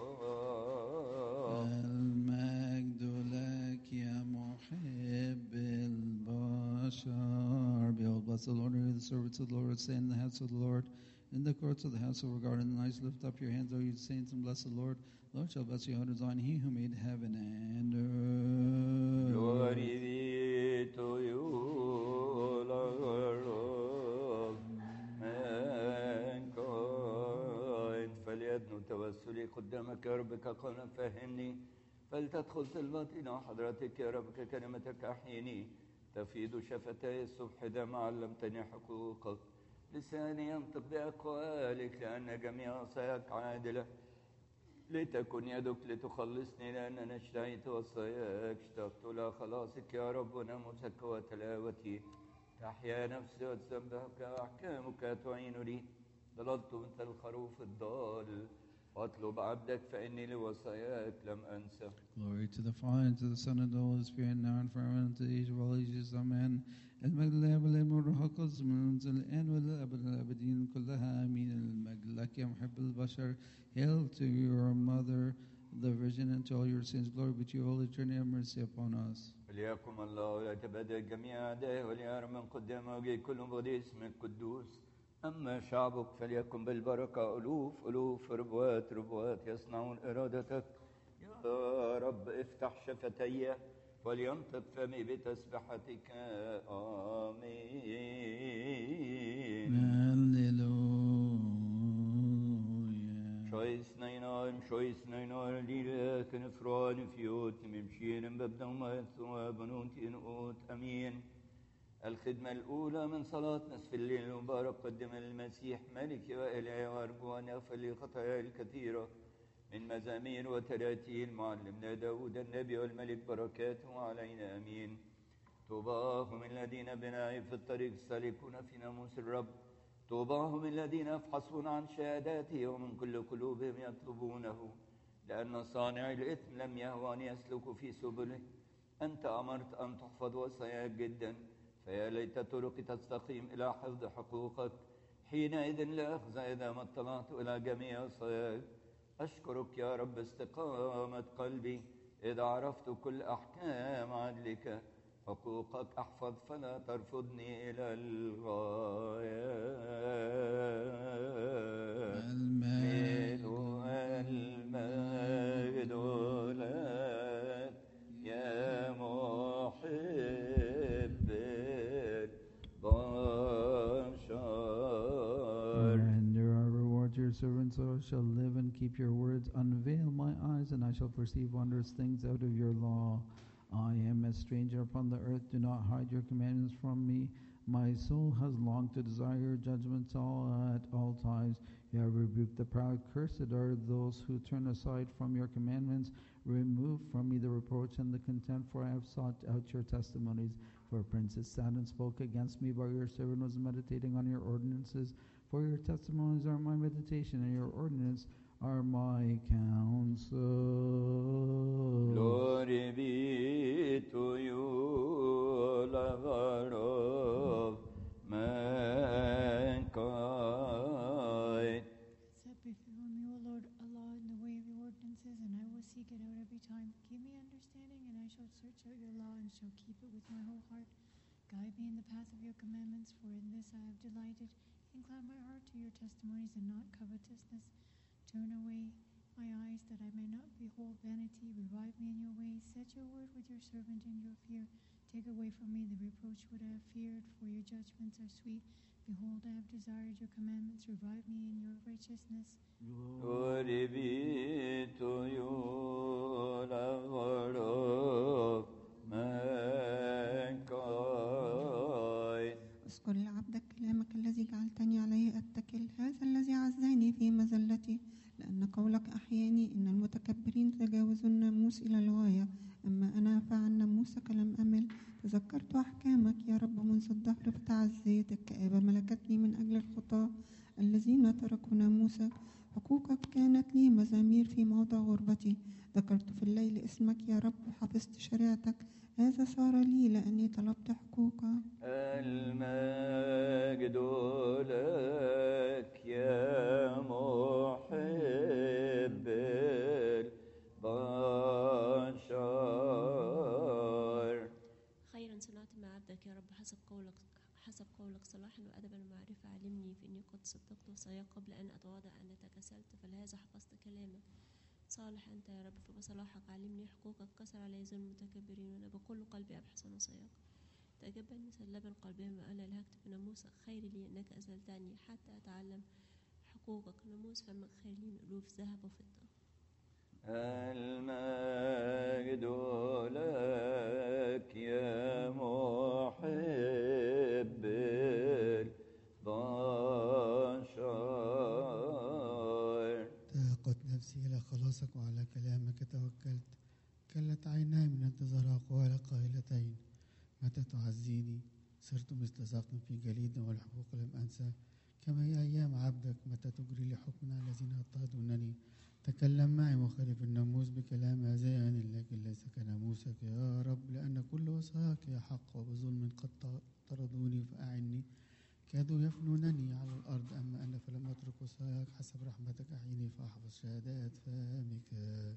المجد لك يا محب البشر Behold, bless the Lord, and the servants of the Lord, stand in the house of the Lord, in the courts of the house of our God, and the nights lift up your hands, O you saints, and bless the Lord. The Lord shall bless you out of Zion, he who made heaven and earth. Glory be to you, Lord. Mankind فليدنو توسلي قدامك يا رب كقنا فهمني فلتدخل طلباتنا حضرتك يا رب كلمتك أحيني تفيض شفتي الصبح دم علمتني حقوقك لساني ينطق بأقوالك لأن جميع وصاياك عادلة لتكن يدك لتخلصني لأننا اشتهيت وصاياك اشتقت إلى خلاصك يا رب وناموسك وتلاوتي تحيا نفسي وتسبحك وأحكامك تعين لي ضللت مثل الخروف الضال واطلب عبدك فإني لوصاياك لم أنسى Glory to the Father, and to the Son, and to the Holy Spirit, now and forever, and to the age of all ages. Amen. المجد لله والابن والروح القدس من المنزل الآن والأبد الأبدين كلها آمين. المجد لك يا محب البشر. Hail to your mother, the Virgin, and to all your saints. Glory be to you, Holy Trinity, have mercy upon us. وليقم الله ويتبادل جميع أعدائه وليرى من قدام وجه كل مبغضي اسمك القدوس أما شعبك فليكن بالبركة ألوف ألوف ربوات ربوات يصنعون إرادتك يا رب افتح شفتي ولينطق فمي بتسبحتك آمين Hallelujah. شويس نينار شويس نينار ليلة كنفران فيوت ممشين ببدا وما ثم بنوت إنقوت أمين الخدمة الأولى من صلاة نصف الليل المبارك قدم المسيح ملك وإلهي وأرجو أن يغفر لي خطاياي الكثيرة من مزامير وتراتيل معلمنا داود النبي والملك بركاته علينا أمين طوباهم الذين بنائي في الطريق السالكون في ناموس الرب طوباهم الذين يفحصون عن شهاداته ومن كل قلوبهم يطلبونه لأن صانع الإثم لم يهوى أن يسلك في سبله أنت أمرت أن تحفظ وصاياك جدا فيا ليت طرقي تستقيم إلى حفظ حقوقك حينئذ لا أخزى إذا ما اطلعت إلى جميع وصاياك أشكرك يا رب استقامة قلبي إذا عرفت كل أحكام عدلك حقوقك أحفظ فلا ترفضني إلى الغاية المجد المجد لك يا محب البشر And there are rewards your servants so shall live and keep your words. Unveil my eyes, and I shall perceive wondrous things out of your law. I am a stranger upon the earth. Do not hide your commandments from me. My soul has longed to desire your judgments all at all times. You have rebuked the proud. Cursed are those who turn aside from your commandments. Remove from me the reproach and the contempt, for I have sought out your testimonies. For a prince has sat and spoke against me, but your servant was meditating on your ordinances. For your testimonies are my meditation, and your ordinances are my counsel. Glory be to you, lover of mankind. Set before me, O Lord, a law in the way of your ordinances, and I will seek it out every time. Give me understanding, and I shall search out your law and shall keep it with my whole heart. Guide me in the path of your commandments, for in this I have delighted. Incline my heart to your testimonies and not covetousness. Turn away my eyes that I may not behold vanity. Revive me in your ways. Set your word with your servant in your fear. Take away from me the reproach what I have feared, for your judgments are sweet. Behold, I have desired your commandments. Revive me in your righteousness. Glory be to you, lover of mankind. اذكر لعبدك كلامك الذي جعلتني عليه أتكل هذا الذي عزاني في مزلتي لأن قولك أحياني إن المتكبرين تجاوزوا الناموس إلى الغاية أما أنا فعن ناموسك لم أمل تذكرت أحكامك يا رب منذ الدهر فتعزيت الكآبة ملكتني من أجل الخطاة الذين تركوا ناموسك حقوقك كانت لي مزامير في موضع غربتي ذكرت في الليل اسمك يا رب وحفظت شريعتك هذا صار لي لأني طلبت حقوقك المجد لك يا محب البشر خيرا صنعت مع عبدك يا رب حسب قولك حسب قولك صلاحا وأدبا ومعرفة علمني فإني قد صدقت وصاياك قبل أن أتواضع أن تكسلت فلهذا حفظت كلامك صالح أنت يا رب فبصلاحك علمني حقوقك كسر علي ظلم المتكبرين وأنا بكل قلبي أبحث عن وصاياك تجبني مسلبا قلبهم وأنا لا هكتب ناموسك خير لي أنك أزلتني حتى أتعلم حقوقك ناموس فمك خير لي من ألوف ذهب وفضة المجد لك يا محب البشر تاقت نفسي إلى خلاصك وعلى كلامك توكلت كلت عيناي من انتظار أقوال قائلتين متى تعزيني صرت مثل ساق في جليد والحقوق لم أنسى كما هي أيام عبدك متى تجري لي حكم على الذين اضطهدونني تكلم معي مخالف الناموس بكلام هذيان لكن ليس كناموسك يا رب لأن كل وصاياك يا حق وبظلم قد طردوني فأعني كادوا يفنونني على الأرض أما أنا فلم أترك وصاياك حسب رحمتك أحيني فأحفظ شهادات فمك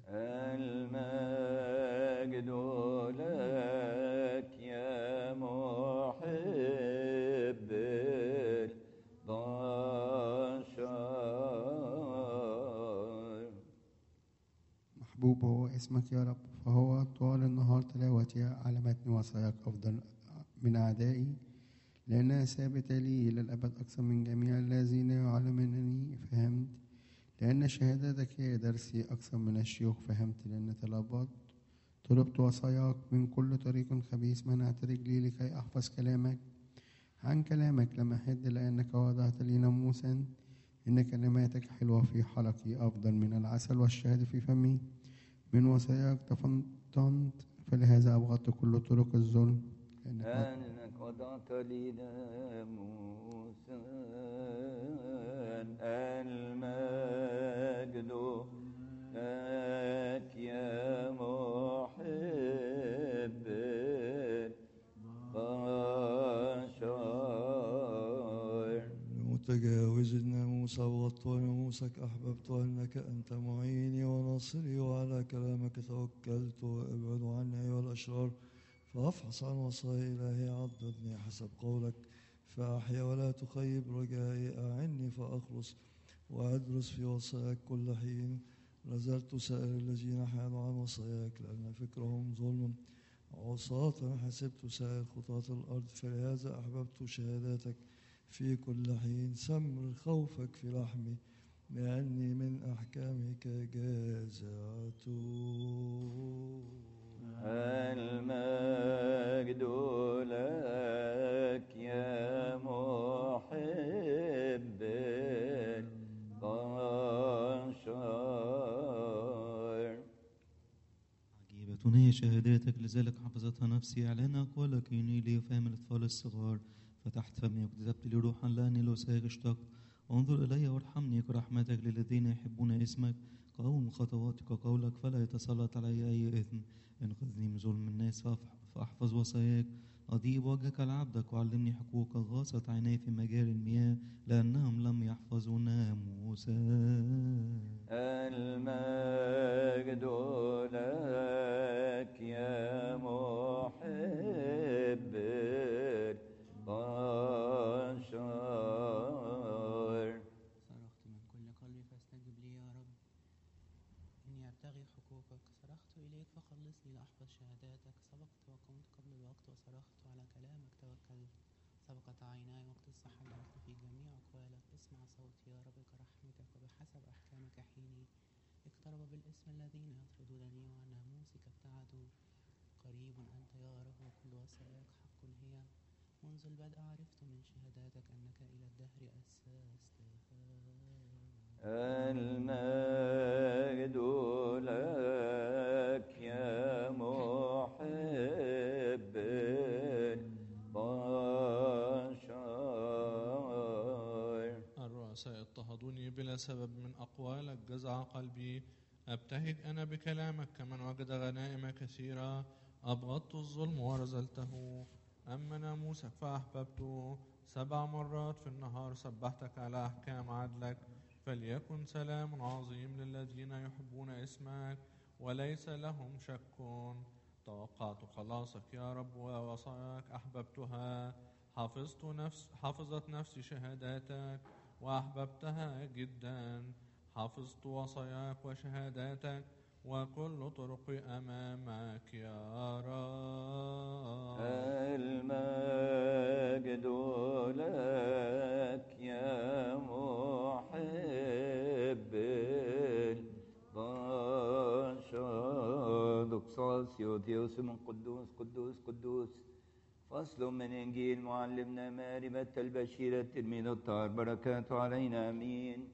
المجد لك يا محب البشر محبوب هو اسمك يا رب فهو طوال النهار تلاوتي على متن وصاياك أفضل من أعدائي لأنها ثابتة لي إلى الأبد أكثر من جميع الذين يعلمونني فهمت لأن شهادتك هي درسي أكثر من الشيوخ فهمت لأن طلبات طلبت وصاياك من كل طريق خبيث منعت رجلي لكي أحفظ كلامك عن كلامك لم أحد لأنك وضعت لي ناموسا إن كلماتك حلوة في حلقي أفضل من العسل والشهد في فمي من وصاياك تفنطنت فلهذا أبغضت كل طرق الظلم لأنك أنك وضعت لي ناموسا المجد لك يا محب البشر متجاوز الناموس وغطى ناموسك أحببت أنك أنت معيني وناصري وعلى كلامك توكلت وابعد عني أيها الأشرار فافحص عن وصايا إلهي عضدني حسب قولك فأحيا ولا تخيب رجائي أعني فأخلص وأدرس في وصاياك كل حين نزلت سائر الذين حادوا عن وصاياك لأن فكرهم ظلم عصاة حسبت سائر خطاة الأرض فلهذا أحببت شهاداتك في كل حين سمر خوفك في لحمي لأني من أحكامك جازعت المجد لك يا محب البشر عجيبة هي شهاداتك لذلك حفظتها نفسي أعلان أقوالك إني لي فهم الأطفال الصغار فتحت فمي وكتبت لي روحا لأني لو ساغ اشتقت انظر إلي وارحمني كرحمتك للذين يحبون اسمك قوم خطواتك وقولك فلا يتسلط علي أي إثم انقذني من ظلم الناس فأف- فأحفظ وصاياك أضيب وجهك لعبدك وعلمني حقوقك غاصت عيني في مجاري المياه لأنهم لم يحفظوا ناموسك المجد لك يا محب البشر صرخت من كل قلبي فاستجب لي يا رب إني أبتغي حقوقك صرخت إليك فخلصني لأحفظ شهاداتك سبقت وقمت قبل الوقت وصرخت على كلامك توكلت سبقت عيناي وقت الصحة الأصل في جميع أقوالك اسمع صوتي يا رب كرحمتك وبحسب أحكامك حيني اقترب بالاسم الذين يطردونني وعن ناموسك ابتعدوا قريب أنت يا رب وكل وصاياك حق هي منذ البدء عرفت من شهاداتك أنك إلى الدهر أسستها المجد لك يا محب البشر الرؤساء اضطهدوني بلا سبب من أقوالك جزع قلبي أبتهج أنا بكلامك كمن وجد غنائم كثيرة أبغضت الظلم ورزلته أما ناموسك فأحببته سبع مرات في النهار سبحتك على أحكام عدلك فليكن سلام عظيم للذين يحبون اسمك وليس لهم شك توقعت خلاصك يا رب ووصاياك أحببتها حفظت نفس حفظت نفسي شهاداتك وأحببتها جدا حفظت وصاياك وشهاداتك وكل طرقي أمامك يا رب المجد لك يا محب البشر دوكساسيو ديوس من قدوس قدوس قدوس فصل من إنجيل معلمنا ماري متى البشير التلميذ الطاهر بركاته علينا آمين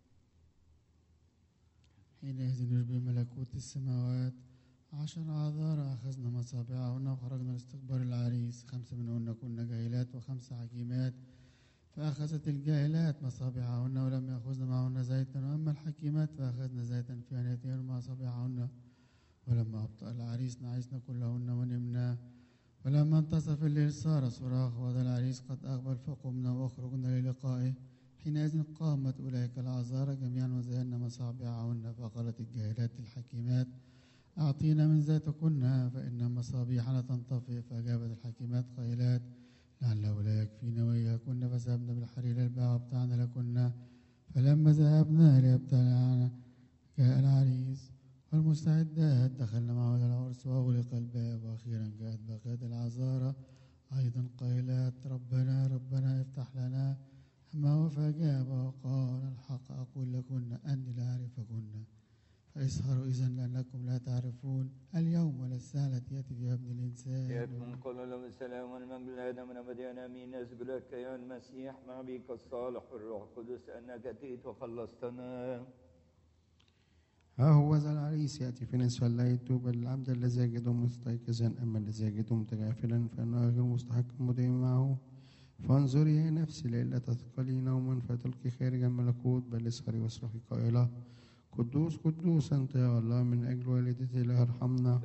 حينئذ يشبه ملكوت السماوات عشر عذارى أخذنا مصابعهن وخرجنا لاستقبال العريس خمسة منهن كن جاهلات وخمسة حكيمات فأخذت الجاهلات مصابعهن ولم يأخذن معهن زيتا وأما الحكيمات فأخذن زيتا في أنيتهن مع صابعهن ولما أبطأ العريس نعسنا كلهن ونمنا ولما انتصف الليل صار صراخ وهذا العريس قد أقبل فقمنا وأخرجنا للقائه حينئذ قامت أولئك العذارى جميعا وزينا مصابيحهن فقالت الجاهلات الحكيمات أعطينا من ذاتكن فإن مصابيحنا تنطفئ فأجابت الحكيمات قائلات لعله لا يكفينا وإياكن فذهبنا بالحرير الباع بتاعنا لكن فلما ذهبنا ليبتلعنا جاء العريس والمستعدات دخلنا معه إلى العرس وأغلق الباب وأخيرا جاءت بقية العذارى أيضا قائلات ربنا ربنا افتح لنا أما هو فأجاب وقال الحق أقول لكن أني لا أعرفكن فاسهروا إذا لأنكم لا تعرفون اليوم ولا الساعة التي يأتي فيها ابن الإنسان يكون قول له السلام والمجد لآدم من أبد آمين نسجد لك يا المسيح مع بك الصالح والروح القدس أنك أتيت وخلصتنا ها هو ذا العريس يأتي في نصف الليل توبى للعبد الذي يجده مستيقظا أما الذي يجده متغافلا فإنه غير مستحق المدين معه فانظري يا نفسي لئلا تثقلي نوما فتلقي خارج الملكوت بل اسهري واصرخي قائلة قدوس قدوس أنت يا الله من أجل والدتي لا ارحمنا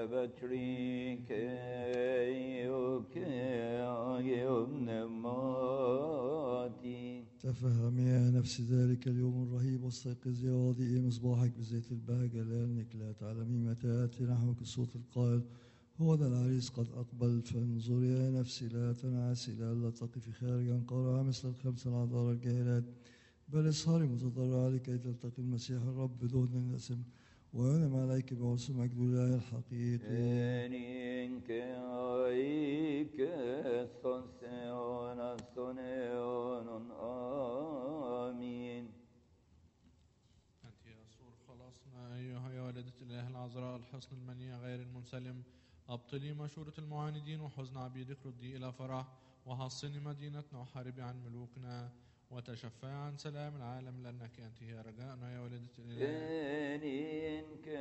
تفهم يا نفس ذلك اليوم الرهيب واستيقظي واضئي مصباحك بزيت البهجة لأنك لا تعلمي متى يأتي نحوك الصوت القائل هو ذا العريس قد أقبل فانظري يا نفسي لا تنعسي لئلا تقفي خارجا قارعة مثل الخمس العذارى الجاهلات بل اسهري متضرعة لكي تلتقي المسيح الرب بدهن دسم وينعم عليك بعرس مجد الله الحقيقي آمين أنت يا سور خلاصنا أيها يا والدة الإله العذراء الحصن المنيع غير المنسلم أبطلي مشورة المعاندين وحزن عبيدك ردي إلى فرح وحصني مدينتنا وحاربي عن ملوكنا وتشفعي عن سلام العالم لأنك أنت هي رجاءنا يا والدة الإله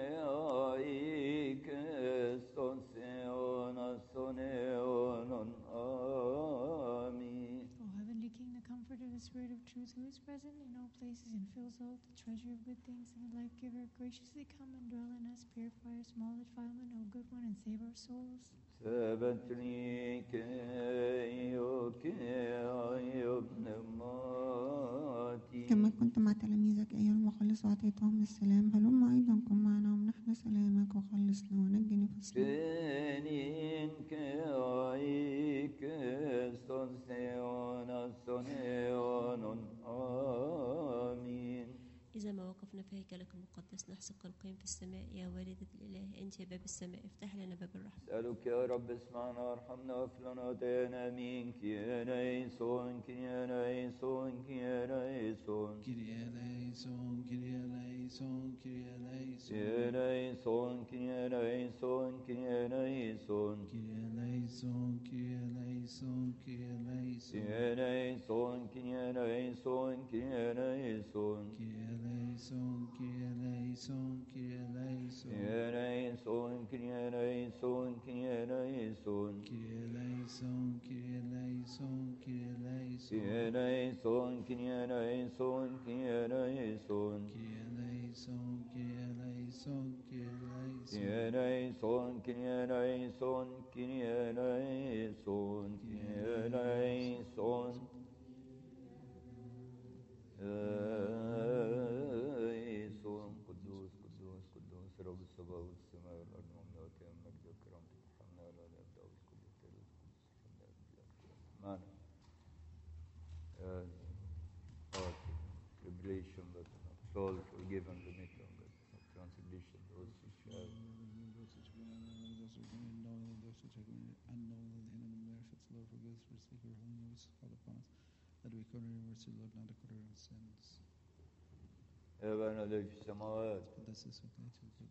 آمين O heavenly King, the comforter, the spirit of truth, who is present in all places and fills all, the treasure of good things and the life giver, graciously come and dwell in us, purify our small defilement, O good one, and save our souls. ثبتني كيوك يا ابن ماتي كما كنت مع تلاميذك أيها المخلص وأعطيتهم السلام هلم أيضا كن معنا ومنحنا سلامك وخلصنا ونجني فصلنا كنين كايك سونسيون سونيون آمين إذا ما وقفنا في هيكلك المقدس نحسق القيم في السماء يا والدة الإله أنت يا باب السماء افتح لنا باب الرحمة أسألك يا رب اسمعنا وارحمنا واغفر لنا وتينا منك يا نيسون يا نيسون يا نيسون Kyrie eleison, Kyrie eleison, Kyrie eleison. يا نيسون يا نيسون يا نيسون Kyrie eleison, Kyrie eleison, Kyrie eleison. يا نيسون يا نيسون يا نيسون Kyrie eleison, Kyrie eleison, Kyrie eleison. يا نيسون يا نيسون يا نيسون Kyrie eleison, Kyrie eleison, Kyrie eleison. يا نيسون يا نيسون يا نيسون Kyrie eleison, Kyrie eleison, Kyrie eleison. يا نيسون يا نيسون يا نيسون يا نيسون نيسون قدوس قدوس قدوس رب السماوات والسماء والارض ومن وكان مجد وكرامتك وحمنا ولا نبدا بكل التالي معنا tribulation but of soul forgiven remitted of translation those who shall That we could mercy, Lord, not according to our sins. أبانا الذي في السماوات Bless us with thy two good.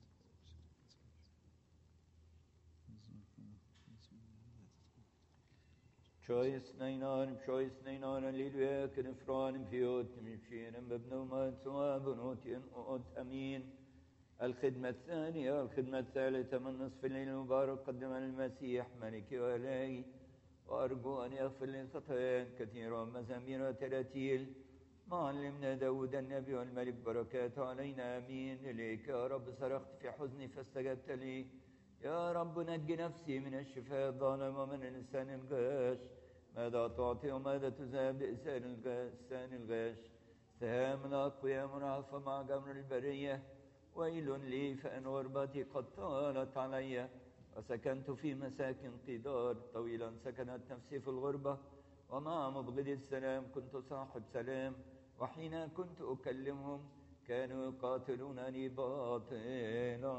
Choice نينان choice نينان الليلويا كنفران فيوت مشين ببنومات وبنوت أوت أمين الخدمة الثانية الخدمة الثالثة من نصف الليل المبارك قدم المسيح ملكي وإلهي وأرجو أن يغفر لي خطايا كثيرة مزامير تراتيل معلمنا داود النبي والملك بركاته علينا آمين إليك يا رب صرخت في حزني فاستجبت لي يا رب نج نفسي من الشفاء الظالم ومن الإنسان الغاش ماذا تعطي وماذا تذهب لإنسان الإنسان الغاش سهام الأقوياء منعفى مع جمر البرية ويل لي فإن غربتي قد طالت علي وسكنت في مساكن قدار طويلا سكنت نفسي في الغربة ومع مبغض السلام كنت صاحب سلام وحين كنت أكلمهم كانوا يقاتلونني باطلا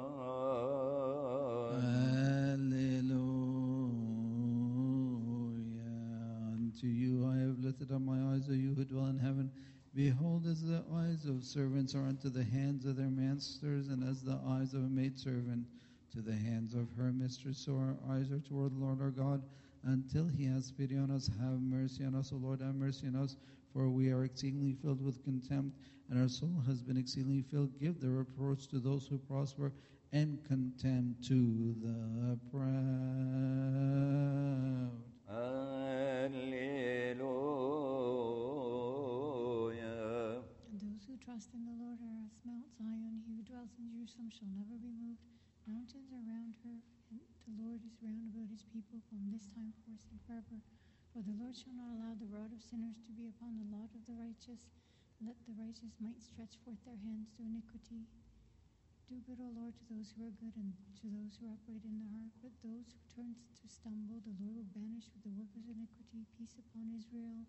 Hallelujah. Unto you I have lifted up my eyes, O you who dwell in heaven. Behold, as the eyes of servants are unto the hands of their masters, and as the eyes of a maidservant to the hands of her mistress, so our eyes are toward the Lord our God, until he has pity on us. Have mercy on us, O Lord, have mercy on us. For we are exceedingly filled with contempt, and our soul has been exceedingly filled. Give the reproach to those who prosper, and contempt to the proud. Alleluia. And those who trust in the Lord are as Mount Zion. He who dwells in Jerusalem shall never be moved. Mountains are round her, and the Lord is round about his people from this time forth and forever. For the Lord shall not allow the rod of sinners to be upon the lot of the righteous. Let the righteous might stretch forth their hands to iniquity. Do good, O Lord, to those who are good and to those who are upright in the heart. But those who turn to stumble, the Lord will banish with the workers of iniquity. Peace upon Israel.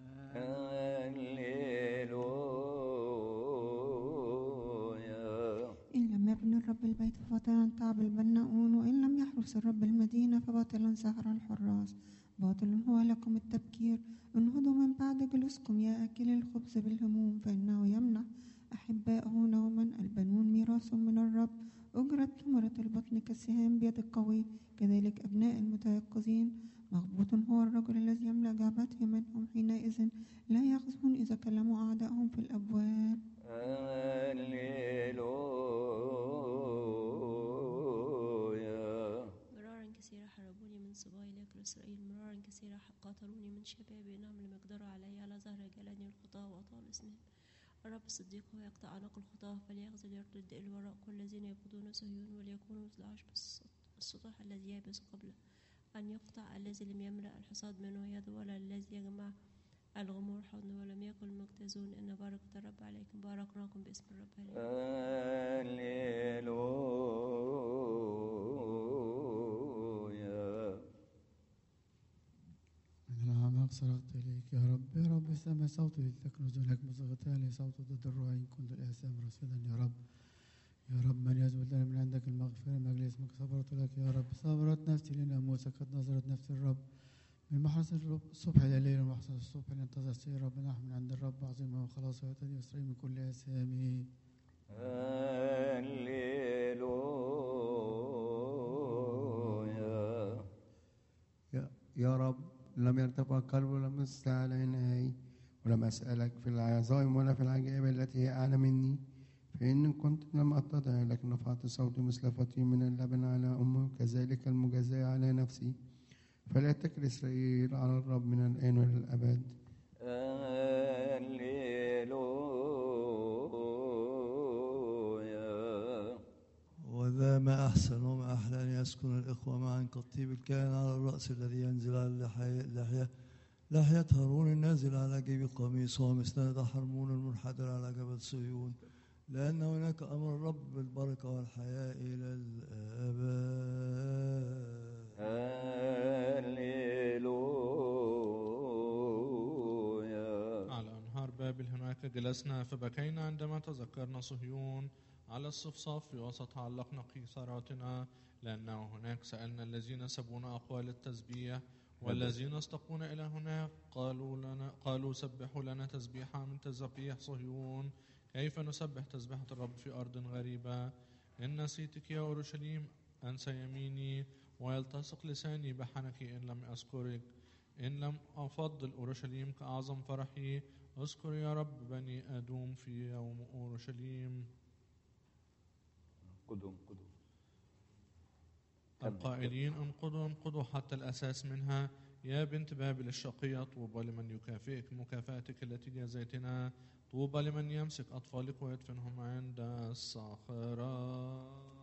Alleluia. إن لم يبني الرب البيت فباطلا تعب البناؤون وإن لم يحرس الرب المدينة فباطلا سهر الحراس باطل هو لكم التبكير انهضوا من بعد جلوسكم يا أكل الخبز بالهموم فإنه يمنح أحباءه نوما البنون ميراث من الرب أجرت ثمرة البطن كالسهام بيد القوي كذلك أبناء المتيقظين مغبوط هو الرجل الذي يملأ جعبته منهم حينئذ لا يغزون إذا كلموا أعدائهم في الأبواب Alleluia. مرارا كثيرة حاربوني من صباي لكن إسرائيل مرارا كثيرة قاتلوني من شبابي إنهم لم يقدروا علي على ظهر جلدني الخطاة وأطال اسمهم الرب الصديق هو يقطع عنق الخطاة فليغزل يرد الوراء كل الذين يبغضون صهيون وليكونوا مثل عشب السط- السطوح الذي يابس قبله أن يقطع الذي لم يملأ الحصاد منه يد ولا الذي يجمع الغمور حضن ولم يكن المجتازون إن بركة الرب عليكم باركناكم باسم الرب عليكم Alleluia. من الأعماق صرخت إليك يا رب يا رب سمع صوتي لتكنز هناك مصغتان لي صوت ضد الروح إن كنت الآثام رصيدا يا رب يا رب من يزول لنا من عندك المغفرة من أجل اسمك صبرت لك يا رب صبرت نفسي لناموسك قد نظرت نفسي الرب من محرس الصبح إلى الليل ومحرس الصبح لينتظر سير رب نحن من عند الرب عظيم وخلاص ويهتدي إسرائيل من كل آثامه Alleluia. يا, يا رب لم يرتفع قلبي ولم يستعل عيني ولم أسألك في العظائم ولا في العجائب التي هي أعلى مني فإن كنت لم أتضع لكن رفعت صوتي مثل فطيم من اللبن على أمه كذلك المجازاة على نفسي فلا تكل إسرائيل على الرب من الآن وإلى الأبد Alleluia. وذا ما أحسن وما أحلى أن يسكن الإخوة معا كالطيب الكائن على الرأس الذي ينزل على اللحية لحية لحية هارون النازل على جيب قميصه ومسند حرمون المنحدر على جبل صهيون لأن هناك أمر الرب بالبركة والحياة إلى الآباد Alleluia. على أنهار بابل هناك جلسنا فبكينا عندما تذكرنا صهيون على الصفصاف في وسط علقنا قيصراتنا لأنه هناك سألنا الذين سبونا أقوال التسبيح والذين استقونا إلى هناك قالوا لنا قالوا سبحوا لنا تسبيحا من تسبيح صهيون كيف نسبح تسبيحة الرب في أرض غريبة إن نسيتك يا أورشليم أنسى يميني ويلتصق لساني بحنك إن لم أذكرك إن لم أفضل أورشليم كأعظم فرحي اذكر يا رب بني أدوم في يوم أورشليم قدوم قدوم القائلين انقضوا انقضوا حتى الأساس منها يا بنت بابل الشقية طوبى لمن يكافئك مكافأتك التي جازيتنا طوبى لمن يمسك أطفالك ويدفنهم عند الصخرة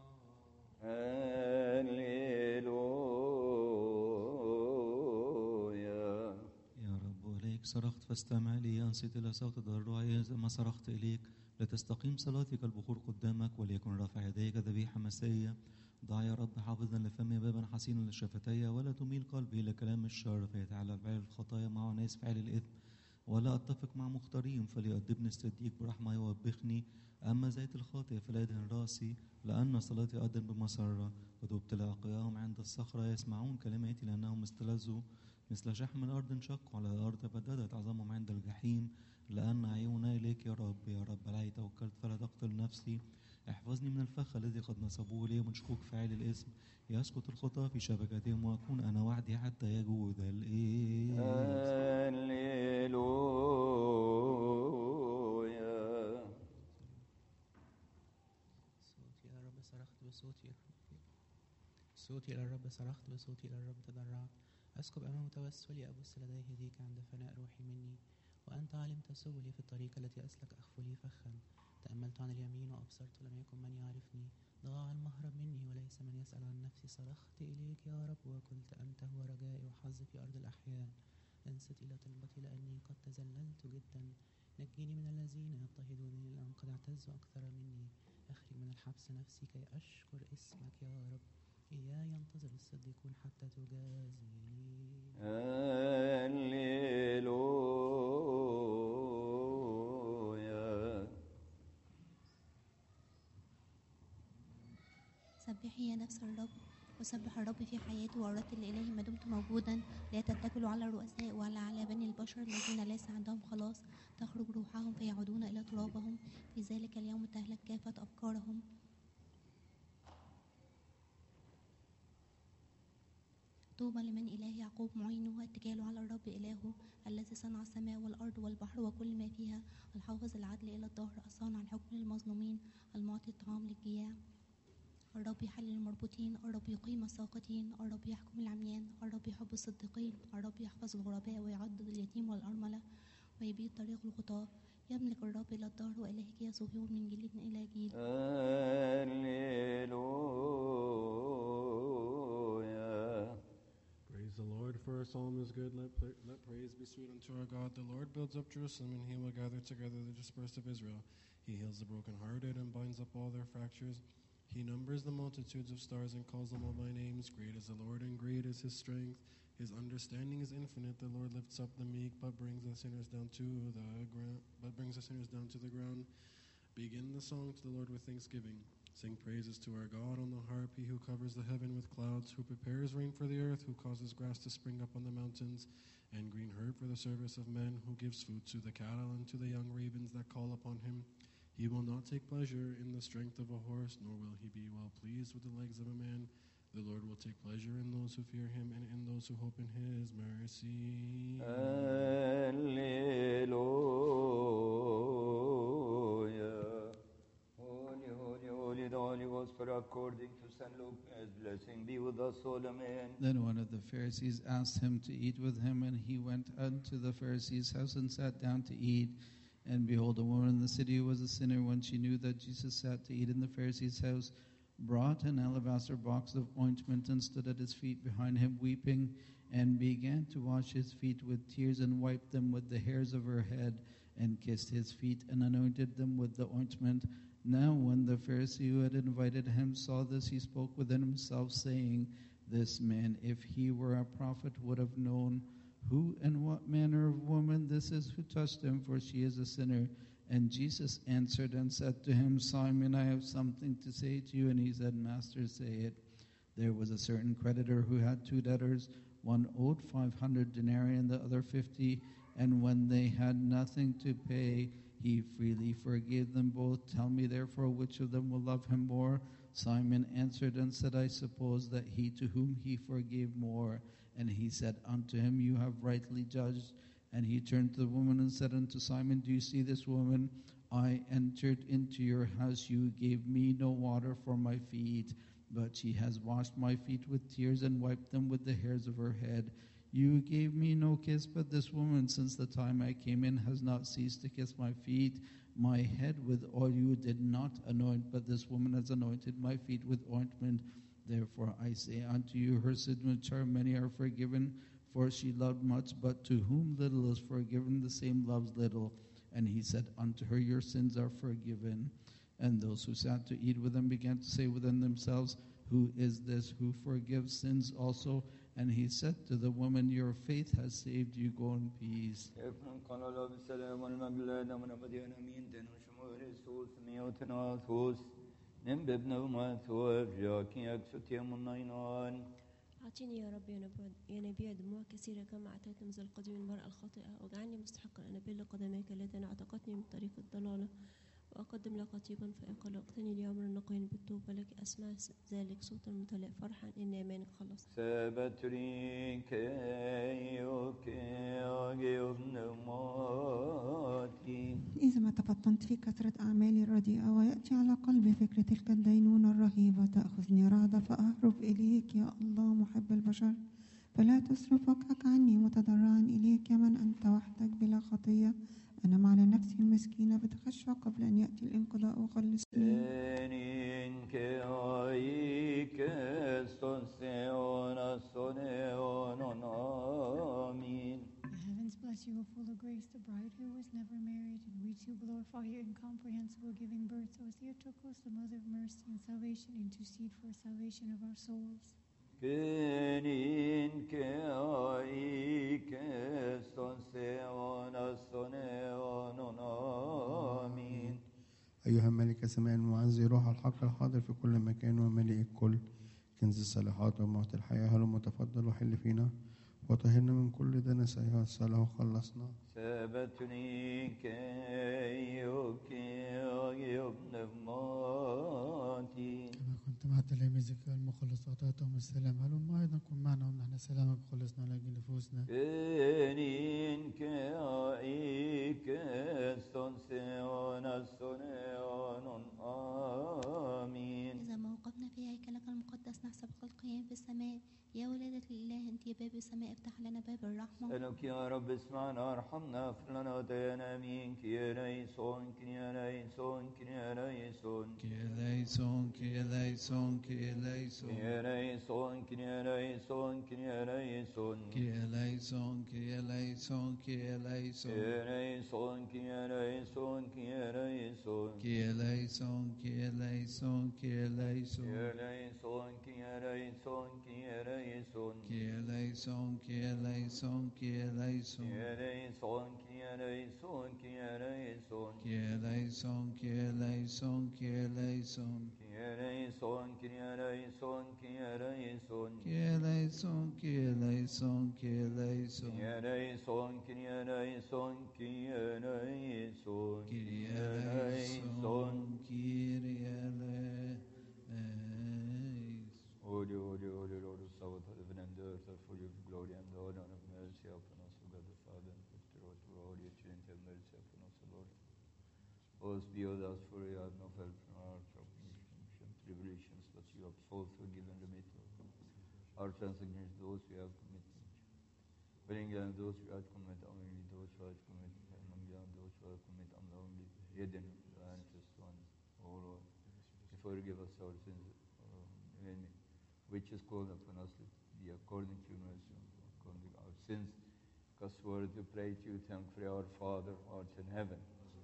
هللويا يا رب إليك صرخت فاستمع لي أنصت إلى صوت ضرعي ما صرخت إليك لتستقيم صلاتي كالبخور قدامك وليكن رفع يديك ذبيحة مسية ضع يا رب حافظا لفمي بابا حسينا لشفتي ولا تميل قلبي إلى كلام الشر فيتعالى فعل الخطايا مع ناس فعل الإثم ولا أتفق مع مختارين فليؤدبني الصديق برحمة يوبخني أما زيت الخاطئ فلا يدهن راسي لأن صلاتي أيضا بمسرة وتبت لأقياهم عند الصخرة يسمعون كلماتي لأنهم استلذوا مثل شحم الأرض انشقوا على الأرض بددت عظامهم عند الجحيم لأن عيوني إليك يا رب يا رب علي توكلت فلا تقتل نفسي احفظني من الفخ الذي قد نصبوه لي ومن شكوك فاعل الاسم يسقط الخطى في شبكتهم وأكون أنا وحدي حتى يجود الإيه هللويا صوتي صوتي إلى الرب صرخت بصوتي إلى الرب تضرعت أسكب أمام توسلي أبص لديه ديك عند فناء روحي مني وأنت علمت سبلي في الطريق التي أسلك أخفو لي فخا تأملت عن اليمين وأبصرت لم يكن من يعرفني ضاع المهرب مني وليس من يسأل عن نفسي صرخت إليك يا رب وقلت أنت هو رجائي وحظي في أرض الأحياء انصت إلى طلبتي لأني قد تذللت جدا نجيني من الذين يضطهدونني لأن قد اعتزوا أكثر مني أخرج من الحبس نفسي كي أشكر اسمك يا رب إياي ينتظر الصديقون حتى تجازي هللويا سبحي يا نفس الرب وسبح الرب في حياتي وأردت الإله ما دمت موجودا لا تتكلوا على الرؤساء ولا على بني البشر الذين ليس عندهم خلاص تخرج روحهم فيعودون إلى ترابهم في ذلك اليوم تهلك كافة أفكارهم طوبى لمن إله يعقوب معينه اتكاله على الرب إلهه الذي صنع السماء والأرض والبحر وكل ما فيها الحافظ العدل إلى الدهر الصانع الحكم للمظلومين المعطي الطعام للجياع الرب يحل المربوطين الرب يقيم الساقطين الرب يحكم العميان الرب يحب الصديقين الرب يحفظ الغرباء ويعضد اليتيم والأرملة ويبيد طريق الخطاة يملك الرب إلى الدهر وإلهك يا صهيون من جيل إلى جيل هللويا Praise the Lord, for our psalm is good. Let, let praise be sweet unto our God. The Lord builds up Jerusalem, and he will gather together the dispersed of Israel. He heals the brokenhearted and binds up all their fractures. He numbers the multitudes of stars and calls them all by names. Great is the Lord, and great is his strength. His understanding is infinite. The Lord lifts up the meek, but brings the sinners down to the ground. But brings the sinners down to the ground. Begin the song to the Lord with thanksgiving. Sing praises to our God on the harp, he who covers the heaven with clouds, who prepares rain for the earth, who causes grass to spring up on the mountains, and green herb for the service of men, who gives food to the cattle and to the young ravens that call upon him. He will not take pleasure in the strength of a horse, nor will he be well pleased with the legs of a man. The Lord will take pleasure in those who fear him and in those who hope in his mercy. Hallelujah. Holy, holy, holy, the Holy Gospel according to St. Luke. His blessing be with us all. Amen. Then one of the Pharisees asked him to eat with him, and he went unto the Pharisee's house and sat down to eat. And behold, a woman in the city who was a sinner, when she knew that Jesus sat to eat in the Pharisee's house, brought an alabaster box of ointment and stood at his feet behind him, weeping, and began to wash his feet with tears and wiped them with the hairs of her head, and kissed his feet and anointed them with the ointment. Now, when the Pharisee who had invited him saw this, he spoke within himself, saying, This man, if he were a prophet, would have known who and what manner of woman this is who touched him, for she is a sinner. And Jesus answered and said to him, Simon, I have something to say to you. And he said, Master, say it. There was a certain creditor who had two debtors. One owed 500 denarii and the other 50. And when they had nothing to pay, he freely forgave them both. Tell me, therefore, which of them will love him more? Simon answered and said, I suppose that he to whom he forgave more. And he said unto him, You have rightly judged. And he turned to the woman and said unto Simon, Do you see this woman? I entered into your house. You gave me no water for my feet, but she has washed my feet with tears and wiped them with the hairs of her head. You gave me no kiss, but this woman, since the time I came in, has not ceased to kiss my feet. My head with oil you did not anoint, but this woman has anointed my feet with ointment. Therefore I say unto you, her sins which are many are forgiven, for she loved much, but to whom little is forgiven, the same loves little. And he said unto her, Your sins are forgiven. And those who sat to eat with him began to say within themselves, Who is this who forgives sins also? And he said to the woman, Your faith has saved you. Go in peace. Efnun kanalı بالسلام والمجلد من مدينة مين تنوش مورسوس ميوتناثوس نمبب نومات وفجاك يكسوت يمن نينان أعطيني يا رب يا نبيع, يا نبيع دموع كثيرة كما أعطيت مثل القديم المرأة الخاطئة واجعلني مستحقا أن أبل قدميك التي أعتقتني من طريق الضلالة وأقدم لك طيبا فإن قلقتني لأمر نقين بالتوبة لك أسمع ذلك صوتا ممتلئ فرحا إن أمانك خلص سبترين كيوك أجيب نمان موتي إذا ما تفطنت في كثرة أعمالي الرديئة ويأتي على قلبي فكرة تلك الدينونة الرهيبة تأخذني رعدة فأهرب إليك يا الله محب البشر فلا تصرف وجهك عني متضرعا إليك يا من أنت وحدك بلا خطية أنام على نفسي المسكينة بتخشع قبل أن يأتي الانقضاء وخلصني Enin que hoy que son seona soneonon amin. The heavens bless you, O full of grace, the bride who was never married, and we too glorify your incomprehensible giving birth, O Theotokos, the mother of mercy and salvation, intercede for salvation of our souls. Kenin que hoy que son seona soneonon amin. أيها الملك السماء المعزي روح الحق الحاضر في كل مكان ومليء الكل كنز الصالحات وموت الحياة هل متفضل وحل فينا وطهرنا من كل دنس أيها الصلاة وخلصنا سبتني كي يبكي ابن ماتي كما كنت مع تلاميذك المخلص أعطيتهم السلام هلم أيضا كن معنا ومنحنا سلامك خلصنا لأجل نفوسنا Enin que hay que son seona soneonon amin. إذا ما وقفنا في هيكلك المقدس نحسبك القيام في السماء يا ولادة الإله أنت يا باب السماء افتح لنا باب الرحمة اسألك يا رب اسمعنا ارحمنا اغفر لنا وتينا امين كي ريسون كي ريسون كي ريسون كي eleison, كي eleison, كي eleison, كي ريسون كي ريسون كي ريسون كي eleison, كي eleison, كي eleison, كي ريسون كي ريسون كي ريسون كي eleison, كي eleison, كي eleison, كي ريسون كي ريسون كي ريسون كي eleison, كي eleison, كي eleison, كي ريسون كي ريسون كي ريسون كي eleison, كي eleison, كي ريسون كي ريسون كي كي eleison, ريسون كي eleison, كي eleison, كي ريسون كي ريسون كي ريسون كي كي eleison, ريسون كي eleison. Holy, holy, holy Lord of Sabbath, heaven and earth are full of glory and honor and of mercy upon us, O God the Father, and the Lord, to all your children, have mercy upon us, O Lord. Always be with us, for we have no help from our troubles and tribulations, but you have full forgiven remit our transgressions, those we have committed. Bring down those we have committed, only those who have committed, among them those who have committed unknowingly, hidden, the anxious ones, O Lord. Forgive us our sins, uh, and which is called upon us to be according to your mercy, according to our sins. Because we're to pray to you, thank for our Father, who art in heaven.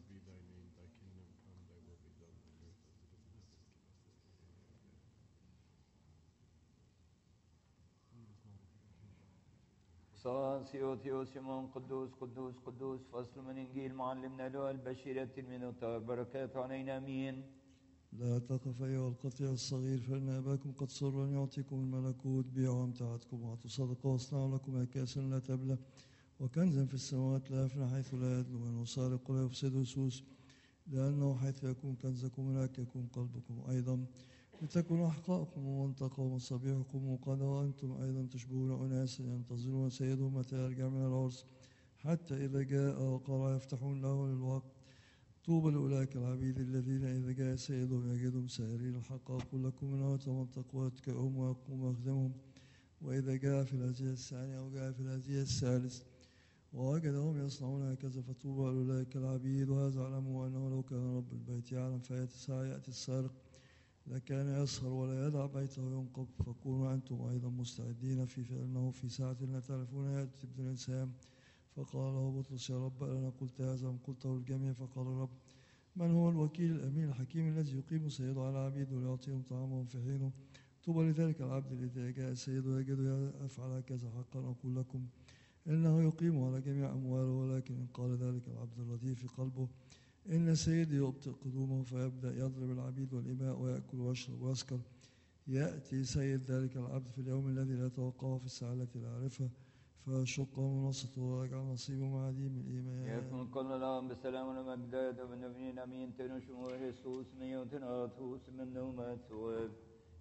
صان سيوتيوس سيمون قدوس قدوس قدوس فصل من انجيل معلمنا له البشير التلميذ والطاهر بركاته علينا امين لا تقف أيها القطيع الصغير فإن أباكم قد سر أن يعطيكم الملكوت بيعوا أمتعتكم وأعطوا صدقة واصنعوا لكم أكاسا لا تبلى وكنزا في السماوات لا يفنى حيث لا يدنو ولا سارق ولا يفسد سوس لأنه حيث يكون كنزكم هناك يكون قلبكم أيضا لتكن أحقاءكم ومنطقة ومصابيحكم وقد وأنتم أيضا تشبهون أناسا ينتظرون سيدهم متى يرجع من العرس حتى إذا جاء وقرع يفتحون له للوقت طوبى لأولئك العبيد الذين إذا جاء سيدهم يجدهم سائرين الحق أقول لكم إنه يتمنطق ويتكئهم ويقوم ويخدمهم وإذا جاء في الهزية الثانية أو جاء في الهزية الثالث ووجدهم يصنعون هكذا فطوبى لأولئك العبيد وهذا اعلموا أنه لو كان رب البيت يعلم فيأتي ساعة يأتي السارق لكان يسهر ولا يدع بيته ينقب فكونوا أنتم أيضا مستعدين في فإنه في ساعة لا تعرفون يأتي ابن الإنسان فقال له بطرس يا رب أنا قلت هذا أم قلته للجميع فقال الرب من هو الوكيل الأمين الحكيم الذي يقيم سيده على عبيده ويعطيهم طعامهم في حينه طوبى لذلك العبد الذي جاء سيده يجده يفعل هكذا حقا أقول لكم إنه يقيم على جميع أمواله ولكن إن قال ذلك العبد الرديء في قلبه إن سيدي يبطئ قدومه فيبدأ يضرب العبيد والإماء ويأكل ويشرب ويسكر يأتي سيد ذلك العبد في اليوم الذي لا يتوقعه في الساعة التي لا يعرفها فيشقه منصته ويجعل نصيبه مع عديم الإيمان يكون كل العام بسلام ومجداد وبالنبيين امين تنشمو يسوس نيوتنا توس من نومات سواب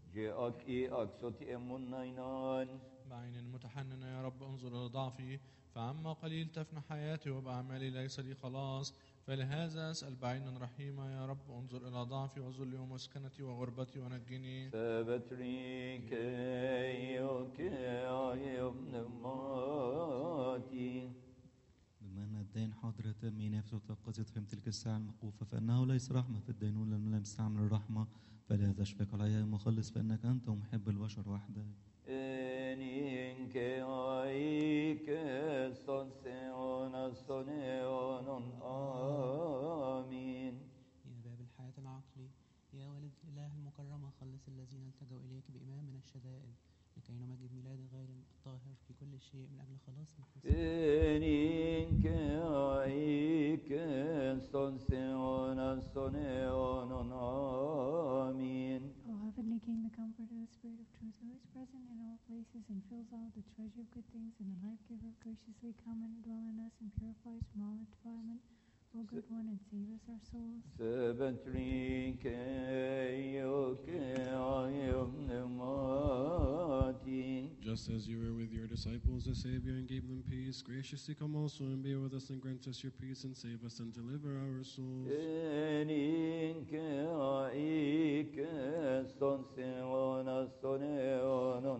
جاءك إيه أكسوت أمون ناينان بعين متحنن يا رب انظر إلى ضعفي فعما قليل تفنى حياتي وبأعمالي ليس لي خلاص فلهذا أسأل بعينا رحيما يا رب انظر إلى ضعفي وذلي ومسكنتي وغربتي ونجني سبتريك يوك يا ابن ماتي بما أن الدين حاضر تمي نفسه وتوقظت في تلك الساعة الموقوفة فإنه ليس رحمة في الدينون لم لم يستعمل الرحمة فلا تشفق علي يا مخلص فإنك أنت ومحب البشر وحدك إنك أيك سنسيون سنيون آمين يا باب الحياة العقلي يا والد الإله المكرمة خلص الذين التجوا إليك بإمام من الشدائد لكي نمجد ميلاد غير الطاهر في كل شيء من أجل خلاص نفوسنا إنك أيك سنسيون سنيون آمين O heavenly King, the Comforter, the Spirit of truth, who is present in all places and fills all the treasure of good things, and the life giver, graciously come and dwell in us and purify us from all defilement. O good one, and save us our souls. سبتريك يوك يا ابن ماتي Just as you were with your disciples, the Savior, and gave them peace, graciously come also and be with us and grant us your peace and save us and deliver our souls. إنك أيك سنسيون سنيون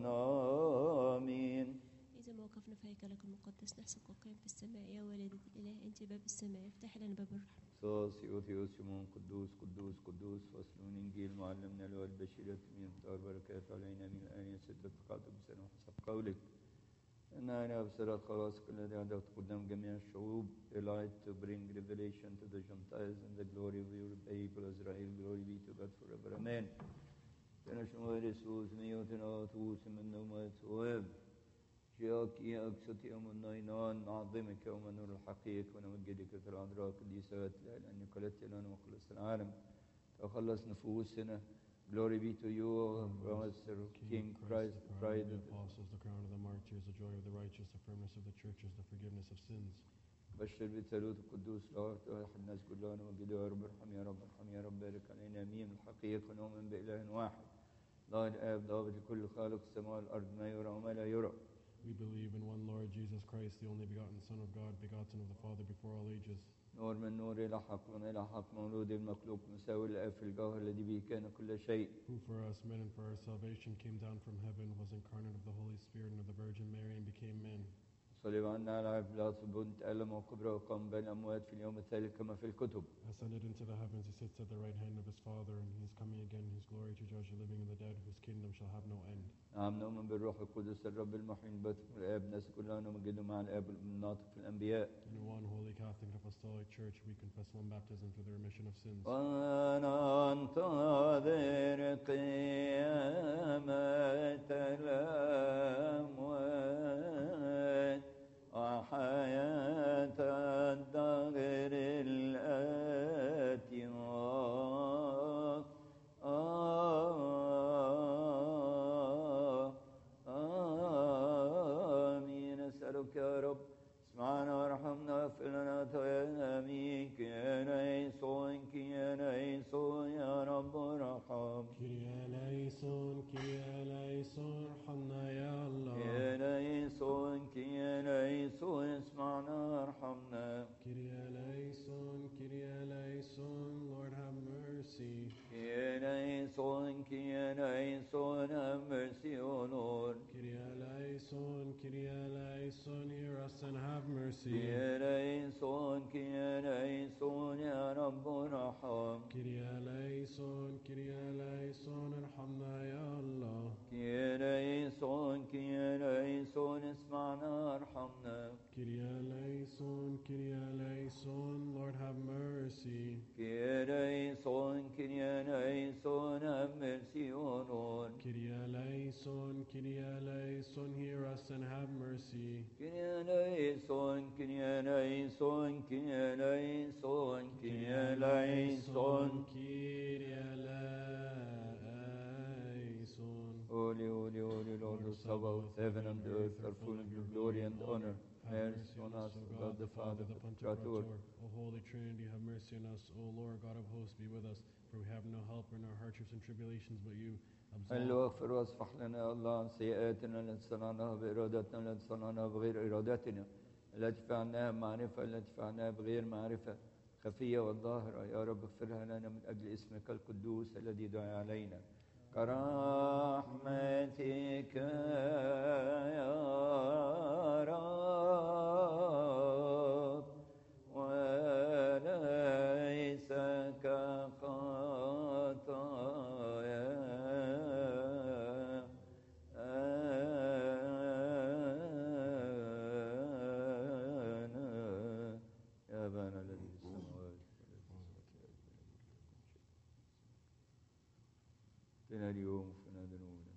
آمين إذا ما وقفنا في هيكلك المقدس نحسب قائم في السماء يا والدة الإله أنت باب السماء افتح لنا باب الرحمة صاصي وثيوس يمون قدوس قدوس قدوس فصلون إنجيل معلمنا له البشيرة من طار بركات علينا من الآن يسد تقاطب سنة وحسب قولك إن أنا أبصرت خلاص كل الذي عدت قدام جميع الشعوب a light to bring revelation to the Gentiles and the glory of your people Israel glory be to God forever amen تنشمو رسوس ميوتنا توس من نومات واب جاك يا أكسط يوم النينان نعظمك يوم نور الحقيق ونمجدك في العذراء قديسات لأنك قلت لنا مخلص العالم تخلص نفوسنا Glory be to you, Master King Christ, the pride the of the apostles, the crown of the martyrs, the joy of the righteous, the firmness of the churches, the forgiveness of sins. بشر بالثالوث القدوس لا تؤاخذ الناس كلها نمجد يا رب ارحم يا رب ارحم يا رب بارك علينا امين الحقيقه نؤمن باله واحد لا الاب ضابط لكل خالق السماء والارض ما يرى وما لا يرى We believe in one Lord Jesus Christ, the only begotten Son of God, begotten of the Father before all ages. نور من نور الى حق من الى حق مولود المخلوق مساوي الاب في الجوهر الذي به كان كل شيء Who for us men and for our salvation came down from heaven, was incarnate of the Holy Spirit and of the Virgin Mary, and became man. صلب عنا على بلاط بنت ألم وقبر وقام بين الأموات في اليوم الثالث كما في الكتب Ascended into the heavens, he sits at the right hand of his Father, and he is coming again in his glory to judge the living and the dead, whose kingdom shall have no end. نعم نؤمن بالروح القدس الرب المحيي الباطن والآب ناس كلنا نمجده مع الآب الناطق في الأنبياء In one holy Catholic and Apostolic Church, we confess one baptism for the remission of sins. وننتظر قيامة الأموات وحياة الدهر الآتية آمين أسألك يا رب اسمعنا وارحمنا واغفر لنا خطايانا آمين كي نيسون كي نيسون يا رب ارحم Kyrie eleison, Kyrie eleison, ارحمنا يا الله. كي نيسون كي نيسون اسمعنا وارحمنا Kyrie eleison, Kyrie eleison, Lord have mercy. كي نيسون كي نيسون have mercy O Lord Kyrie eleison, Kyrie eleison, hear us and have mercy. كي نيسون كي نيسون يا رب ارحم Kyrie eleison, Kyrie eleison, ارحمنا يا الله. كي نيسون كي نيسون اسمعنا وارحمنا Kyrie eleison, Kyrie eleison, Lord have mercy. كي نيسون كي نيسون have mercy O Lord Kyrie eleison, Kyrie eleison, hear us and have mercy. كي نيسون كي نيسون كي نيسون كي نيسون Kyrie eleison. Holy, holy, holy Lord of Sabaoth, heaven and earth are full of your glory and honor. Mercy on us, O God the Father, the Pantocrator. O Holy Trinity, have mercy on us. O Lord God of hosts, be with us. For we have no helper in our hardships and tribulations but you. هل واغفر واصفح لنا يا الله عن سيئاتنا التي صنعناها بإرادتنا التي صنعناها بغير إرادتنا التي فعلناها بمعرفة التي فعلناها بغير معرفة خفية والظاهرة يا رب اغفرها لنا من أجل اسمك القدوس الذي دعا علينا كرحمتك يا رب وليس كخطايا آنا يا أبانا الذي في السماوات اتنا اليوم فينا ذنوبنا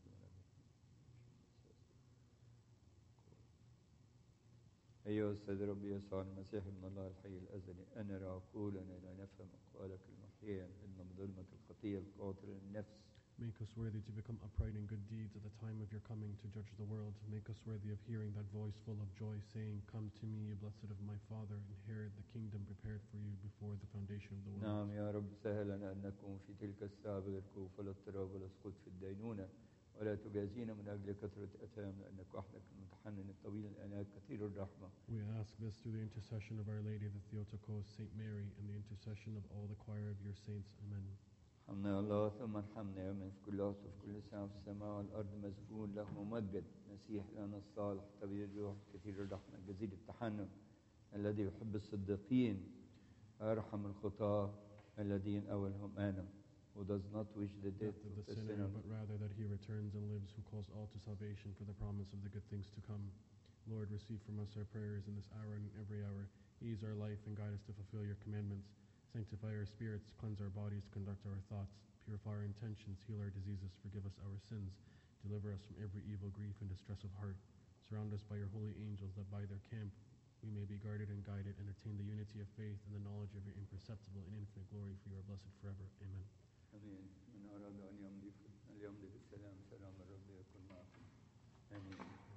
أيها السيد ربي يسوع المسيح ابن الله الحي الأزلي أنر عقولنا لا نفهم أقوالك المحيا إن ظلمة الخطية القاتل النفس Make us worthy to become upright in good deeds at the time of your coming to judge the world. Make us worthy of hearing that voice full of joy saying, Come to me, you blessed of my Father, inherit the kingdom prepared for you before the foundation of the world. نعم يا رب سهل لنا أن نكون في تلك الساعة بغير خوف ولا اضطراب ولا سقوط في الدينونة ولا تجازينا من أجل كثرة أثام لأنك وحدك المتحنن الطويل الأناة كثير الرحمة We ask this through the intercession of Our Lady, the Theotokos, Saint Mary, and the intercession of all the choir of your saints. Amen. ارحمنا يا الله ثم ارحمنا يا من في كل وقت وفي كل ساعة في السماء والأرض مسجون له ممجد مسيح لنا الصالح طبيب الروح كثير الرحمة جزيل التحنن الذي يحب الصديقين ويرحم الخطاة الذين أولهم أنا who does not wish the death Not of the the sinner, sinner but rather that he returns and lives, who calls all to salvation for the promise of the good things to come. Lord, receive from us our prayers in this hour and in every hour. Ease our life and guide us to fulfill your commandments. Sanctify our spirits, cleanse our bodies, conduct our thoughts, purify our intentions, heal our diseases, forgive us our sins, deliver us from every evil grief and distress of heart. Surround us by your holy angels, that by their camp we may be guarded and guided and attain the unity of faith and the knowledge of your imperceptible and infinite glory, for you are blessed forever. Amen. آمين من أراد أن يمضي في- أن يمضي بالسلام سلام الرب يكن معكم آمين